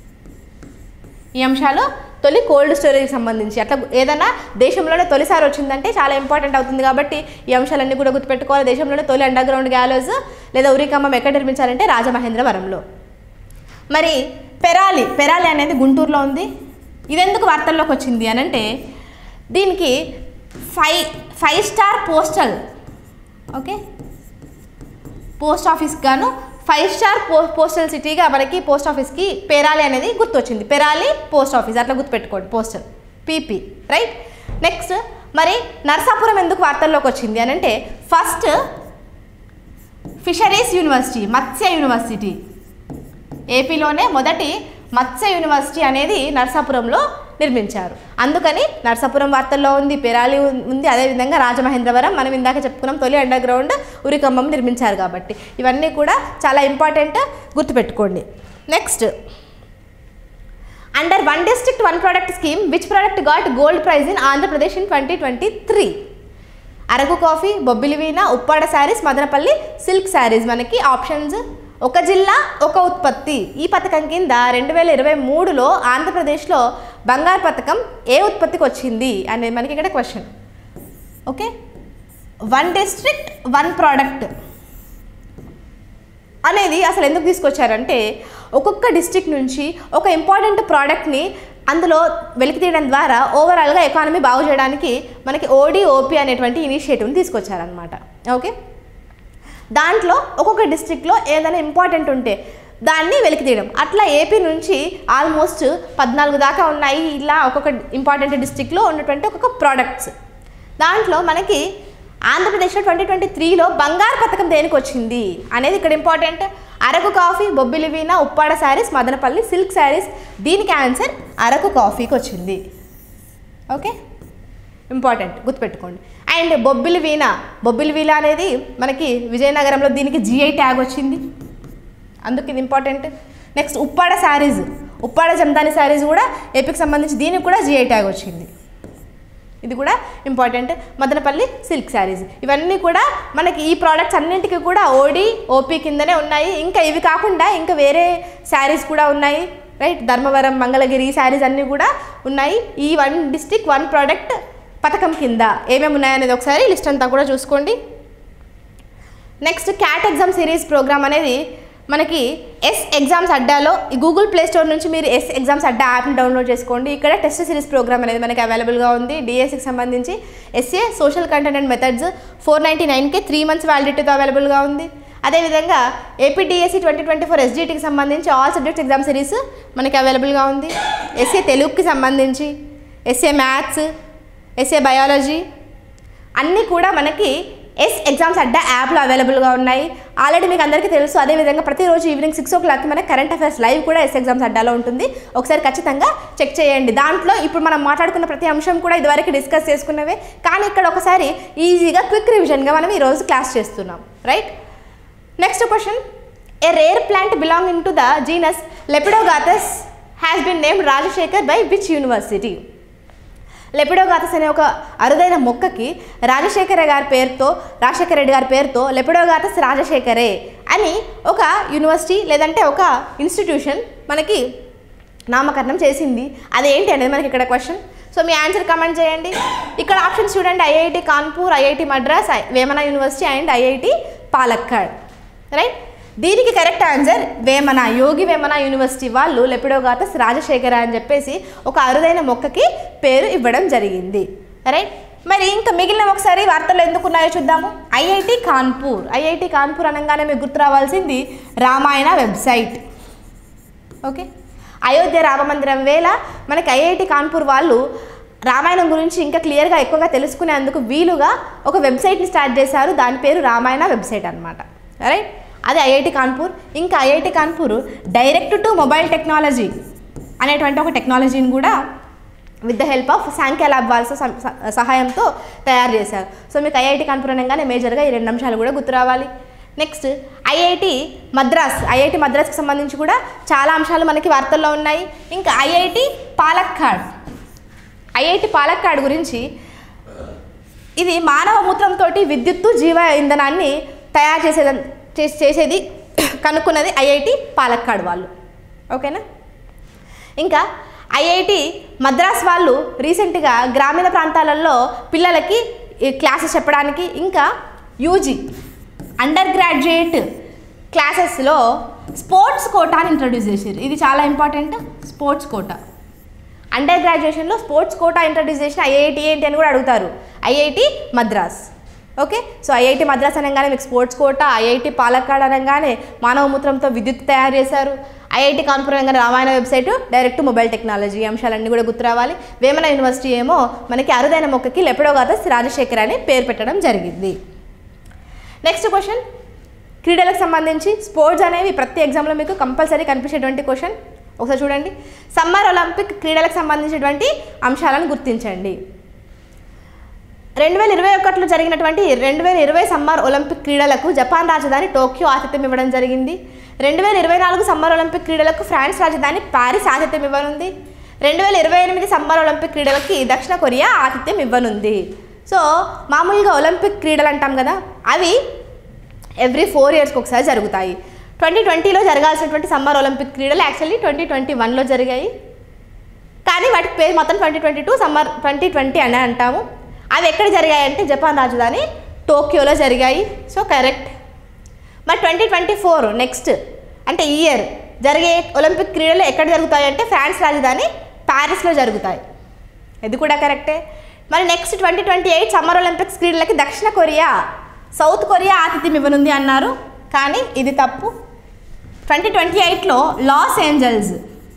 ఈ అంశాలు తొలి కోల్డ్ స్టోరేజ్కి సంబంధించి అట్లా ఏదైనా దేశంలోనే తొలిసారి వచ్చిందంటే చాలా ఇంపార్టెంట్ అవుతుంది కాబట్టి ఈ అంశాలన్నీ కూడా గుర్తుపెట్టుకోవాలి దేశంలోనే తొలి అండర్ గ్రౌండ్ గ్యాలోస్ లేదా ఉరికమ్మం ఎక్కడ నిర్మించాలంటే రాజమహేంద్రవరంలో మరి పెరాలి పెరాలి అనేది గుంటూరులో ఉంది ఇదెందుకు వార్తల్లోకి వచ్చింది అని అంటే దీనికి five five star postal okay post office గాను ఫైవ్ స్టార్ పో పోస్టల్ సిటీగా మనకి పోస్ట్ ఆఫీస్కి పెరాలి అనేది గుర్తొచ్చింది పెరాలి పోస్ట్ ఆఫీస్ అట్లా గుర్తుపెట్టుకోండి పోస్టల్ పీపీ రైట్ నెక్స్ట్ మరి నర్సాపురం ఎందుకు వార్తల్లోకి వచ్చింది అని అంటే ఫస్ట్ ఫిషరీస్ యూనివర్సిటీ మత్స్య యూనివర్సిటీ ఏపీలోనే మొదటి మత్స్య యూనివర్సిటీ అనేది నర్సాపురంలో నిర్మించారు అందుకని నర్సాపురం వార్తల్లో ఉంది పెరాలి ఉం- ఉంది అదేవిధంగా రాజమహేంద్రవరం మనం ఇందాక చెప్పుకున్నాం తొలి అండర్ గ్రౌండ్ ఉరికంబం నిర్మించారు కాబట్టి ఇవన్నీ కూడా చాలా ఇంపార్టెంట్ గుర్తుపెట్టుకోండి next under one district one product scheme which product got gold prize in Andhra Pradesh in twenty twenty three Araku coffee Bobbili veena Uppada sarees Madanapalle silk sarees మనకి ఆప్షన్స్ ఒక జిల్లా ఒక ఉత్పత్తి ఈ పథకం కింద రెండు వేల ఇరవై మూడులో ఆంధ్రప్రదేశ్లో బంగారు పథకం ఏ ఉత్పత్తికి వచ్చింది అనేది మనకి ఇక్కడ question okay one district one product అనేది అసలు ఎందుకు తీసుకొచ్చారంటే ఒక్కొక్క డిస్ట్రిక్ట్ నుంచి ఒక ఇంపార్టెంట్ ప్రోడక్ట్ని అందులో వెలికి తీయడం ద్వారా ఓవరాల్గా ఎకానమీ బాగు చేయడానికి మనకి ఓడి ఓపీ అనేటువంటి ఇనిషియేటివ్ని తీసుకొచ్చారనమాట ఓకే దాంట్లో ఒక్కొక్క డిస్ట్రిక్ట్లో ఏదైనా ఇంపార్టెంట్ ఉంటే దాన్ని వెలికి తీయడం అట్లా ఏపీ నుంచి ఆల్మోస్ట్ పద్నాలుగు దాకా ఉన్నాయి ఇలా ఒక్కొక్క ఇంపార్టెంట్ డిస్ట్రిక్ట్లో ఉన్నటువంటి ఒక్కొక్క ప్రోడక్ట్స్ దాంట్లో మనకి ఆంధ్రప్రదేశ్లో ట్వంటీ ట్వంటీ త్రీలో బంగారు పథకం దేనికి వచ్చింది అనేది ఇక్కడ important Araku coffee Bobbili veena Uppada sarees Madanapalle silk sarees దీనికి ఆన్సర్ అరకు కాఫీకి వచ్చింది ఓకే ఇంపార్టెంట్ గుర్తుపెట్టుకోండి అండ్ బొబ్బిలి వీణ బొబ్బిలి వీణ అనేది మనకి విజయనగరంలో దీనికి జిఐ ట్యాగ్ వచ్చింది అందుకు ఇది important next Uppada sarees Uppada Jamdani sarees కూడా ఏపీకి సంబంధించి దీనికి కూడా జిఐ ట్యాగ్ వచ్చింది ఇది కూడా ఇంపార్టెంట్ మదనపల్లి సిల్క్ శారీస్ ఇవన్నీ కూడా మనకి ఈ ప్రోడక్ట్స్ అన్నింటికి కూడా ఓడి ఓపీ కిందనే ఉన్నాయి ఇంకా ఇవి కాకుండా ఇంకా వేరే శారీస్ కూడా ఉన్నాయి రైట్ ధర్మవరం మంగళగిరి ఈ శారీస్ అన్నీ కూడా ఉన్నాయి ఈ వన్ డిస్టిక్ వన్ ప్రోడక్ట్ పథకం కింద ఏమేమి ఉన్నాయనేది ఒకసారి లిస్ట్ అంతా కూడా చూసుకోండి next CAT exam series programme అనేది మనకి ఎస్ ఎగ్జామ్స్ అడ్డాలో ఈ గూగుల్ ప్లే స్టోర్ నుంచి మీరు ఎస్ ఎగ్జామ్స్ అడ్డా యాప్ని డౌన్లోడ్ చేసుకోండి ఇక్కడ టెస్ట్ సిరీస్ ప్రోగ్రామ్ అనేది మనకి అవైలబుల్గా ఉంది డిఎస్సికి సంబంధించి SA social content and methods four ninety నైన్కి త్రీ మంత్స్ వ్యాలిడిటీతో అవైలబుల్గా ఉంది అదేవిధంగా ఏపీడిఎస్సి ట్వంటీ ట్వంటీ ఫోర్ ఎస్జిటికి సంబంధించి ఆల్ సబ్జెక్ట్స్ ఎగ్జామ్ సిరీస్ మనకి అవైలబుల్గా ఉంది ఎస్ఏ తెలుగుకి సంబంధించి ఎస్ఏ మ్యాథ్స్ ఎస్ఏ బయాలజీ అన్నీ కూడా మనకి ఎస్ ఎగ్జామ్స్ అడ్డా యాప్లో అవైలబుల్గా ఉన్నాయి ఆల్రెడీ మీకు అందరికీ తెలుసు అదేవిధంగా ప్రతిరోజు ఈవినింగ్ సిక్స్ ఓ క్లాక్కి మనకి కరెంట్ అఫైర్స్ లైవ్ కూడా ఎస్ ఎగ్జామ్స్ అడ్డాలో ఉంటుంది ఒకసారి ఖచ్చితంగా చెక్ చేయండి దాంట్లో ఇప్పుడు మనం మాట్లాడుకున్న ప్రతి అంశం కూడా ఇదివరకు డిస్కస్ చేసుకున్నవే కానీ ఇక్కడ ఒకసారి ఈజీగా క్విక్ రివిజన్గా మనం ఈరోజు క్లాస్ చేస్తున్నాం right next question a rare plant belonging to the genus Lepidagathis has been named Rajasekhar by which university Lepidagathis అనే ఒక అరుదైన మొక్కకి రాజశేఖర గారి పేరుతో రాజశేఖర రెడ్డి గారి పేరుతో లెపిడోగాథస్ రాజశేఖరే అని ఒక యూనివర్సిటీ లేదంటే ఒక ఇన్స్టిట్యూషన్ మనకి నామకరణం చేసింది అదేంటి అనేది మనకి ఇక్కడ క్వశ్చన్ సో మీ ఆన్సర్ కమెంట్ చేయండి ఇక్కడ ఆప్షన్స్ చూడండి ఐఐటి కాన్పూర్ ఐఐటి మద్రాస్ ఐ- Vemana university and IIT Palakkad right దీనికి correct answer Vemana Yogi Vemana university వాళ్ళు లెపిడోగాతస్ రాజశేఖర అని చెప్పేసి ఒక అరుదైన మొక్కకి పేరు ఇవ్వడం జరిగింది రైట్ మరి ఇంకా మిగిలిన ఒకసారి వార్తలు ఎందుకు ఉన్నాయో చూద్దాము ఐఐటి కాన్పూర్ ఐఐటి కాన్పూర్ అనగానే మీకు గుర్తు రావాల్సింది రామాయణ వెబ్సైట్ ఓకే అయోధ్య రామమందిరం వేళ మనకి ఐఐటి కాన్పూర్ వాళ్ళు రామాయణం గురించి ఇంకా క్లియర్గా ఎక్కువగా తెలుసుకునేందుకు వీలుగా ఒక వెబ్సైట్ని స్టార్ట్ చేశారు దాని పేరు రామాయణ వెబ్సైట్ అనమాట రైట్ అది ఐఐటి కాన్పూర్ ఇంకా IIT Kanpur direct to mobile technology అనేటువంటి ఒక టెక్నాలజీని కూడా with the help of Sankhya lab వాళ్ళ సహాయంతో తయారు చేశారు సో మీకు ఐఐటి కాన్పూర్ అనగానే మేజర్గా ఈ రెండు అంశాలు కూడా గుర్తు రావాలి నెక్స్ట్ ఐఐటి మద్రాస్ ఐఐటి మద్రాస్కి సంబంధించి కూడా చాలా అంశాలు మనకి వార్తల్లో ఉన్నాయి ఇంకా ఐఐటి పాలక్కాడ్ ఐఐటి పాలక్కాడ్ గురించి ఇది మానవ మూత్రంతో విద్యుత్తు జీవ ఇంధనాన్ని తయారు చేసేది చేసి- చేసేది కనుక్కున్నది ఐఐటి పాలక్కాడ్ వాళ్ళు ఓకేనా ఇంకా ఐఐటి మద్రాస్ వాళ్ళు రీసెంట్గా గ్రామీణ ప్రాంతాలలో పిల్లలకి ఈ క్లాసెస్ చెప్పడానికి ఇంకా యూజీ అండర్ గ్రాడ్యుయేట్ క్లాసెస్లో స్పోర్ట్స్ కోటాని ఇంట్రడ్యూస్ చేశారు ఇది చాలా ఇంపార్టెంట్ స్పోర్ట్స్ కోటా అండర్ గ్రాడ్యుయేషన్లో స్పోర్ట్స్ కోటా ఇంట్రడ్యూస్ చేసిన ఐఐటి ఏంటి అని కూడా అడుగుతారు IIT Madras okay so IIT Madras అనగానే మీకు స్పోర్ట్స్ కోటా ఐఐటి పాలక్కాడ్ అనగానే మానవ మూత్రంతో విద్యుత్ తయారు చేశారు ఐఐటి కాన్పూర్ అనగానే Ramayana website direct mobile technology ఈ అంశాలన్నీ కూడా గుర్తు రావాలి వేమన యూనివర్సిటీ ఏమో మనకి అరుదైన మొక్కకి లెపిడోగాతస్ రాజశేఖర్ అని పేరు పెట్టడం జరిగింది నెక్స్ట్ క్వశ్చన్ క్రీడలకు సంబంధించి స్పోర్ట్స్ అనేవి ప్రతి ఎగ్జామ్లో మీకు కంపల్సరీ కనిపించేటువంటి క్వశ్చన్ ఒకసారి చూడండి సమ్మర్ ఒలింపిక్ క్రీడలకు సంబంధించినటువంటి అంశాలను గుర్తించండి రెండు వేల ఇరవై ఒకటిలో జరిగినటువంటి రెండు వేల ఇరవై సమ్మర్ ఒలింపిక్ క్రీడలకు జపాన్ రాజధాని టోక్యో ఆతిథ్యం ఇవ్వడం జరిగింది రెండు వేల ఇరవై నాలుగు సమ్మర్ ఒలింపిక్ క్రీడలకు ఫ్రాన్స్ రాజధాని పారిస్ ఆతిథ్యం ఇవ్వనుంది రెండు వేల ఇరవై ఎనిమిది సమ్మర్ ఒలింపిక్ క్రీడలకి దక్షిణ కొరియా ఆతిథ్యం ఇవ్వనుంది సో మామూలుగా ఒలింపిక్ క్రీడలు అంటాం కదా అవి ఎవ్రీ ఫోర్ ఇయర్స్కి ఒకసారి జరుగుతాయి ట్వంటీ ట్వంటీలో జరగాల్సినటువంటి సమ్మర్ ఒలింపిక్ క్రీడలు యాక్చువల్లీ ట్వంటీ ట్వంటీ వన్లో జరిగాయి కానీ వాటి పేరు మొత్తం twenty twenty two summer twenty twenty అని అంటాము అవి ఎక్కడ జరిగాయంటే జపాన్ రాజధాని టోక్యోలో జరిగాయి సో కరెక్ట్ మరి ట్వంటీ ట్వంటీ ఫోర్ నెక్స్ట్ అంటే ఈ ఇయర్ జరిగే ఒలింపిక్ క్రీడలు ఎక్కడ జరుగుతాయి అంటే ఫ్రాన్స్ రాజధాని ప్యారిస్లో జరుగుతాయి ఇది కూడా కరెక్టే మరి next twenty twenty eight summer olympics క్రీడలకి దక్షిణ కొరియా సౌత్ కొరియా ఆతిథ్యం ఇవ్వనుంది అన్నారు కానీ ఇది తప్పు ట్వంటీ ట్వంటీ ఎయిట్లో లాస్ ఏంజల్స్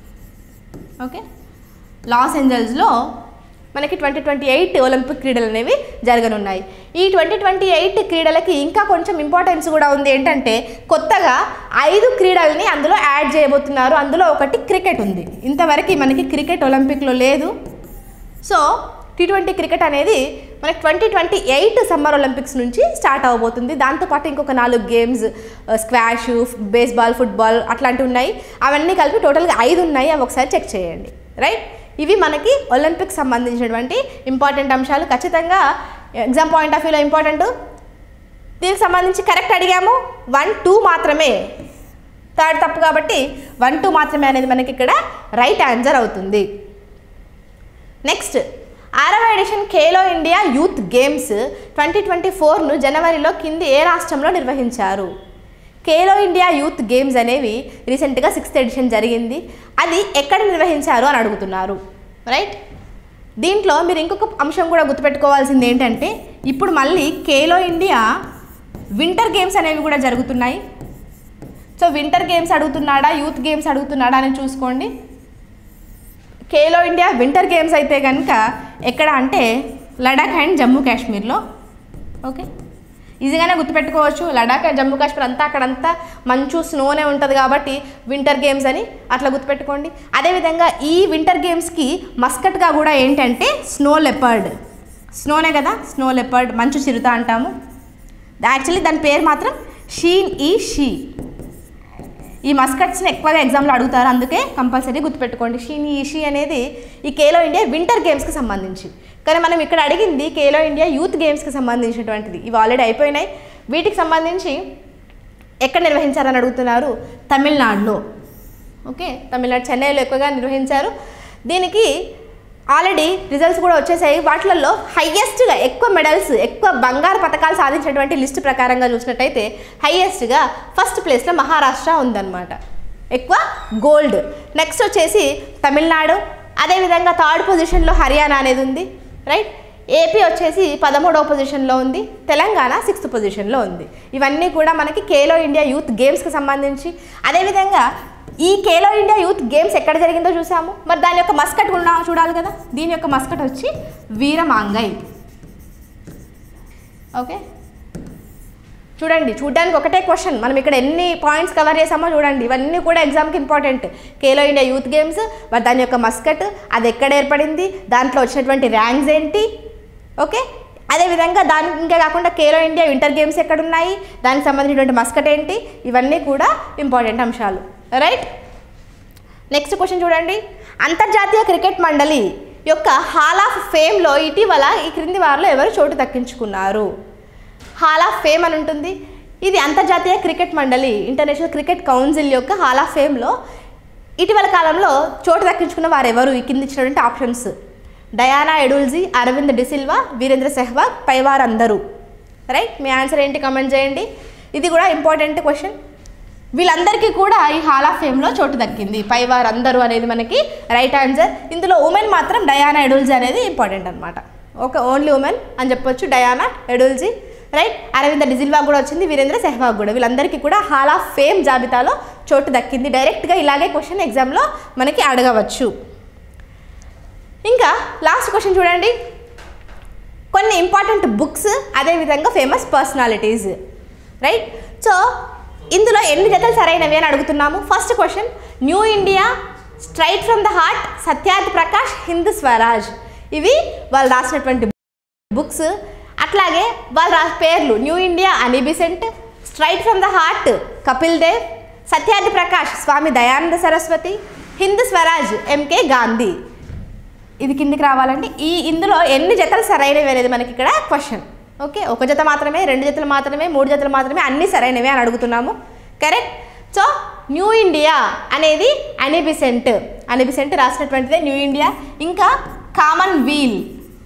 ఓకే లాస్ ఏంజల్స్లో మనకి ట్వంటీ ట్వంటీ ఎయిట్ ఒలింపిక్ క్రీడలు అనేవి జరగనున్నాయి ఈ ట్వంటీ ట్వంటీ ఎయిట్ క్రీడలకి ఇంకా కొంచెం ఇంపార్టెన్స్ కూడా ఉంది ఏంటంటే కొత్తగా ఐదు క్రీడల్ని అందులో యాడ్ చేయబోతున్నారు అందులో ఒకటి క్రికెట్ ఉంది ఇంతవరకు మనకి క్రికెట్ ఒలింపిక్లో లేదు సో టీ ట్వంటీ క్రికెట్ అనేది మనకి twenty twenty eight summer olympics నుంచి స్టార్ట్ అవ్వబోతుంది దాంతోపాటు ఇంకొక నాలుగు గేమ్స్ స్క్వాష్ బేస్బాల్ ఫుట్బాల్ అట్లాంటివి ఉన్నాయి అవన్నీ కలిపి టోటల్గా ఐదు ఉన్నాయి అవి ఒకసారి చెక్ చేయండి రైట్ ఇవి మనకి ఒలింపిక్స్ సంబంధించినటువంటి ఇంపార్టెంట్ అంశాలు ఖచ్చితంగా ఎగ్జామ్ పాయింట్ ఆఫ్ వ్యూలో ఇంపార్టెంట్ దీనికి సంబంధించి కరెక్ట్ అడిగాము వన్ టూ మాత్రమే థర్డ్ తప్పు కాబట్టి వన్ టూ మాత్రమే అనేది మనకి ఇక్కడ రైట్ ఆన్సర్ అవుతుంది నెక్స్ట్ ఆరవ edition Khelo India youth games twenty twenty ఫోర్ను జనవరిలో కింది ఏ రాష్ట్రంలో నిర్వహించారు ఖేలో ఇండియా యూత్ గేమ్స్ అనేవి రీసెంట్గా సిక్స్త్ ఎడిషన్ జరిగింది అది ఎక్కడ నిర్వహించారు అని అడుగుతున్నారు రైట్ దీంట్లో మీరు ఇంకొక అంశం కూడా గుర్తుపెట్టుకోవాల్సింది ఏంటంటే ఇప్పుడు మళ్ళీ ఖేలో ఇండియా వింటర్ గేమ్స్ అనేవి కూడా జరుగుతున్నాయి సో వింటర్ గేమ్స్ అడుగుతున్నాడా యూత్ గేమ్స్ అడుగుతున్నాడా అని చూసుకోండి ఖేలో ఇండియా వింటర్ గేమ్స్ అయితే కనుక ఎక్కడ అంటే లడాక్ అండ్ జమ్మూ కాశ్మీర్లో ఓకే ఈజీగానే గుర్తుపెట్టుకోవచ్చు లడాక్ అండ్ జమ్మూ కాశ్మీర్ అంతా అక్కడంతా మంచు స్నోనే ఉంటుంది కాబట్టి వింటర్ గేమ్స్ అని అట్లా గుర్తుపెట్టుకోండి అదేవిధంగా ఈ వింటర్ గేమ్స్కి మస్కట్గా కూడా ఏంటంటే స్నో లెపర్డ్ స్నోనే కదా స్నో లెపర్డ్ మంచు చిరుత అంటాము యాక్చువల్లీ దాని పేరు మాత్రం షీన్ ఈ షీ ఈ మస్కట్స్ని ఎక్కువగా ఎగ్జామ్లో అడుగుతారు అందుకే కంపల్సరీ గుర్తుపెట్టుకోండి షీని ఈషి అనేది ఈ కేలో ఇండియా వింటర్ గేమ్స్కి సంబంధించి కానీ మనం ఇక్కడ అడిగింది కేలో ఇండియా యూత్ గేమ్స్కి సంబంధించినటువంటిది ఇవి ఆల్రెడీ అయిపోయినాయి వీటికి సంబంధించి ఎక్కడ నిర్వహించారని అడుగుతున్నారు తమిళనాడులో ఓకే తమిళనాడు చెన్నైలో ఎక్కువగా నిర్వహించారు దీనికి ఆల్రెడీ రిజల్ట్స్ కూడా వచ్చేసాయి వాటిలలో హయ్యెస్ట్గా ఎక్కువ మెడల్స్ ఎక్కువ బంగారు పథకాలు సాధించినటువంటి లిస్ట్ ప్రకారంగా చూసినట్టయితే హయ్యెస్ట్గా ఫస్ట్ ప్లేస్లో మహారాష్ట్ర ఉందన్నమాట ఎక్కువ గోల్డ్ నెక్స్ట్ వచ్చేసి తమిళనాడు అదేవిధంగా థర్డ్ పొజిషన్లో హర్యానా అనేది ఉంది రైట్ ఏపీ వచ్చేసి పదమూడవ పొజిషన్లో ఉంది తెలంగాణ సిక్స్త్ పొజిషన్లో ఉంది ఇవన్నీ కూడా మనకి ఖేలో ఇండియా యూత్ గేమ్స్కి సంబంధించి అదేవిధంగా ఈ ఖేలో ఇండియా యూత్ గేమ్స్ ఎక్కడ జరిగిందో చూసాము మరి దాని యొక్క మస్కట్ కూడా చూడాలి కదా దీని యొక్క మస్కట్ వచ్చి వీరమాంగై ఓకే చూడండి చూడడానికి ఒకటే క్వశ్చన్ మనం ఇక్కడ ఎన్ని పాయింట్స్ కవర్ చేసామో చూడండి ఇవన్నీ కూడా ఎగ్జామ్కి important Khelo India youth games మరి దాని యొక్క మస్కట్ అది ఎక్కడ ఏర్పడింది దాంట్లో వచ్చినటువంటి ర్యాంక్స్ ఏంటి ఓకే అదేవిధంగా దాని ఇంకా కాకుండా కేలో ఇండియా వింటర్ గేమ్స్ ఎక్కడ ఉన్నాయి దానికి సంబంధించినటువంటి మస్కట్ ఏంటి ఇవన్నీ కూడా ఇంపార్టెంట్ అంశాలు రైట్ నెక్స్ట్ క్వశ్చన్ చూడండి అంతర్జాతీయ క్రికెట్ మండలి యొక్క హాల్ ఆఫ్ ఫేమ్లో ఇటీవల ఈ క్రింది వారిలో ఎవరు చోటు దక్కించుకున్నారు హాల్ ఆఫ్ ఫేమ్ అని ఉంటుంది ఇది అంతర్జాతీయ క్రికెట్ మండలి ఇంటర్నేషనల్ క్రికెట్ కౌన్సిల్ యొక్క హాల్ ఆఫ్ ఫేమ్లో ఇటీవల కాలంలో చోటు దక్కించుకున్న వారు ఎవరు ఈ కింద ఇచ్చినటువంటి ఆప్షన్స్ డయానా ఎడూల్జీ అరవింద్ డిసిల్వా వీరేంద్ర సెహ్వాగ్ పైవారందరూ రైట్ మీ ఆన్సర్ ఏంటి కమెంట్ చేయండి ఇది కూడా ఇంపార్టెంట్ క్వశ్చన్ వీళ్ళందరికీ కూడా ఈ హాల్ ఆఫ్ ఫేమ్లో చోటు దక్కింది పై వారందరూ అనేది మనకి రైట్ ఆన్సర్ ఇందులో ఉమెన్ మాత్రం డయానా ఎడూల్జీ అనేది ఇంపార్టెంట్ అనమాట ఒక ఓన్లీ ఉమెన్ అని చెప్పొచ్చు డయానా ఎడూల్జీ రైట్ అరవింద డిజిల్వాగ్ కూడా వచ్చింది వీరేంద్ర సెహ్వాగ్ కూడా వీళ్ళందరికీ కూడా హాల్ ఆఫ్ ఫేమ్ జాబితాలో చోటు దక్కింది డైరెక్ట్గా ఇలాగే క్వశ్చన్ ఎగ్జామ్లో మనకి అడగవచ్చు ఇంకా లాస్ట్ క్వశ్చన్ చూడండి కొన్ని ఇంపార్టెంట్ బుక్స్ అదేవిధంగా ఫేమస్ పర్సనాలిటీస్ రైట్ సో ఇందులో ఎన్ని జతలు సరైనవి అని అడుగుతున్నాము first question New India Straight from the Heart Satyarth Prakash Hind Swaraj ఇవి వాళ్ళు రాసినటువంటి బుక్స్ అట్లాగే వాళ్ళు రాసిన పేర్లు New India Annie Besant Straight from the Heart Kapil Dev Satyarthi Prakash Swami Dayananda Saraswati Hind Swaraj M K Gandhi ఇది కిందికి రావాలండి ఈ ఇందులో ఎన్ని జతలు సరైనవి అనేది మనకి ఇక్కడ క్వశ్చన్ ఓకే ఒక జత మాత్రమే రెండు జతలు మాత్రమే మూడు జతలు మాత్రమే అన్నీ సరైనవి అని అడుగుతున్నాము కరెక్ట్ సో న్యూ ఇండియా అనేది అనిబిసెంట్ అనిబిసెంట్ రాసినటువంటిదే న్యూ ఇండియా ఇంకా కామన్ వీల్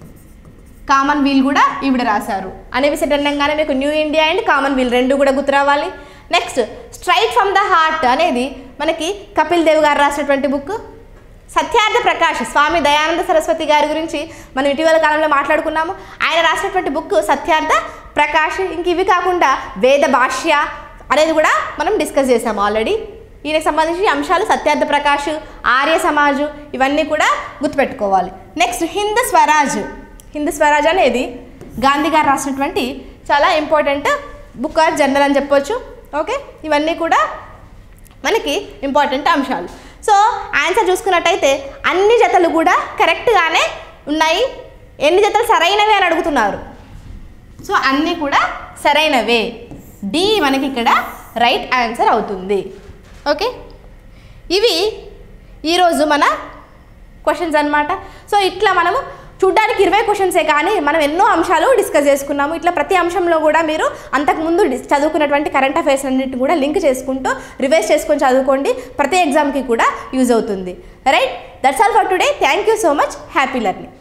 కామన్ వీల్ కూడా ఈవిడ రాశారు అనిబిసెంట్ అనగానే మీకు New India and commonweal రెండు కూడా గుర్తు రావాలి next Straight from the Heart అనేది మనకి కపిల్ దేవ్ గారు రాసినటువంటి బుక్ సత్యార్థ ప్రకాష్ స్వామి దయానంద సరస్వతి గారి గురించి మనం ఇటీవల కాలంలో మాట్లాడుకున్నాము ఆయన రాసినటువంటి బుక్ సత్యార్థ ప్రకాష్ ఇంక ఇవి కాకుండా వేద భాష్య అనేది కూడా మనం డిస్కస్ చేసాము ఆల్రెడీ ఈయనకి సంబంధించిన అంశాలు సత్యార్థ ప్రకాష్ ఆర్య సమాజు ఇవన్నీ కూడా గుర్తుపెట్టుకోవాలి నెక్స్ట్ హింద్ స్వరాజ్ హింద్ స్వరాజ్ అనేది గాంధీ గారు రాసినటువంటి చాలా ఇంపార్టెంట్ బుక్ ఆర్ జర్నల్ అని చెప్పొచ్చు ఓకే ఇవన్నీ కూడా మనకి ఇంపార్టెంట్ అంశాలు సో ఆన్సర్ చూసుకున్నట్టయితే అన్ని జతలు కూడా కరెక్ట్గానే ఉన్నాయి ఎన్ని జతలు సరైనవే అని అడుగుతున్నారు సో అన్నీ కూడా సరైనవే డి మనకి ఇక్కడ రైట్ ఆన్సర్ అవుతుంది ఓకే ఇవి ఈరోజు మన క్వశ్చన్స్ అన్నమాట సో ఇట్లా మనము చూడ్డానికి ఇరవై క్వశ్చన్సే కానీ మనం ఎన్నో అంశాలు డిస్కస్ చేసుకున్నాము ఇట్లా ప్రతి అంశంలో కూడా మీరు అంతకుముందు డిస్- చదువుకున్నటువంటి కరెంట్ అఫైర్స్ అన్నింటిని కూడా లింక్ చేసుకుంటూ రివైజ్ చేసుకొని చదువుకోండి ప్రతి ఎగ్జామ్కి కూడా యూజ్ అవుతుంది right that's all for today thank you so much happy learning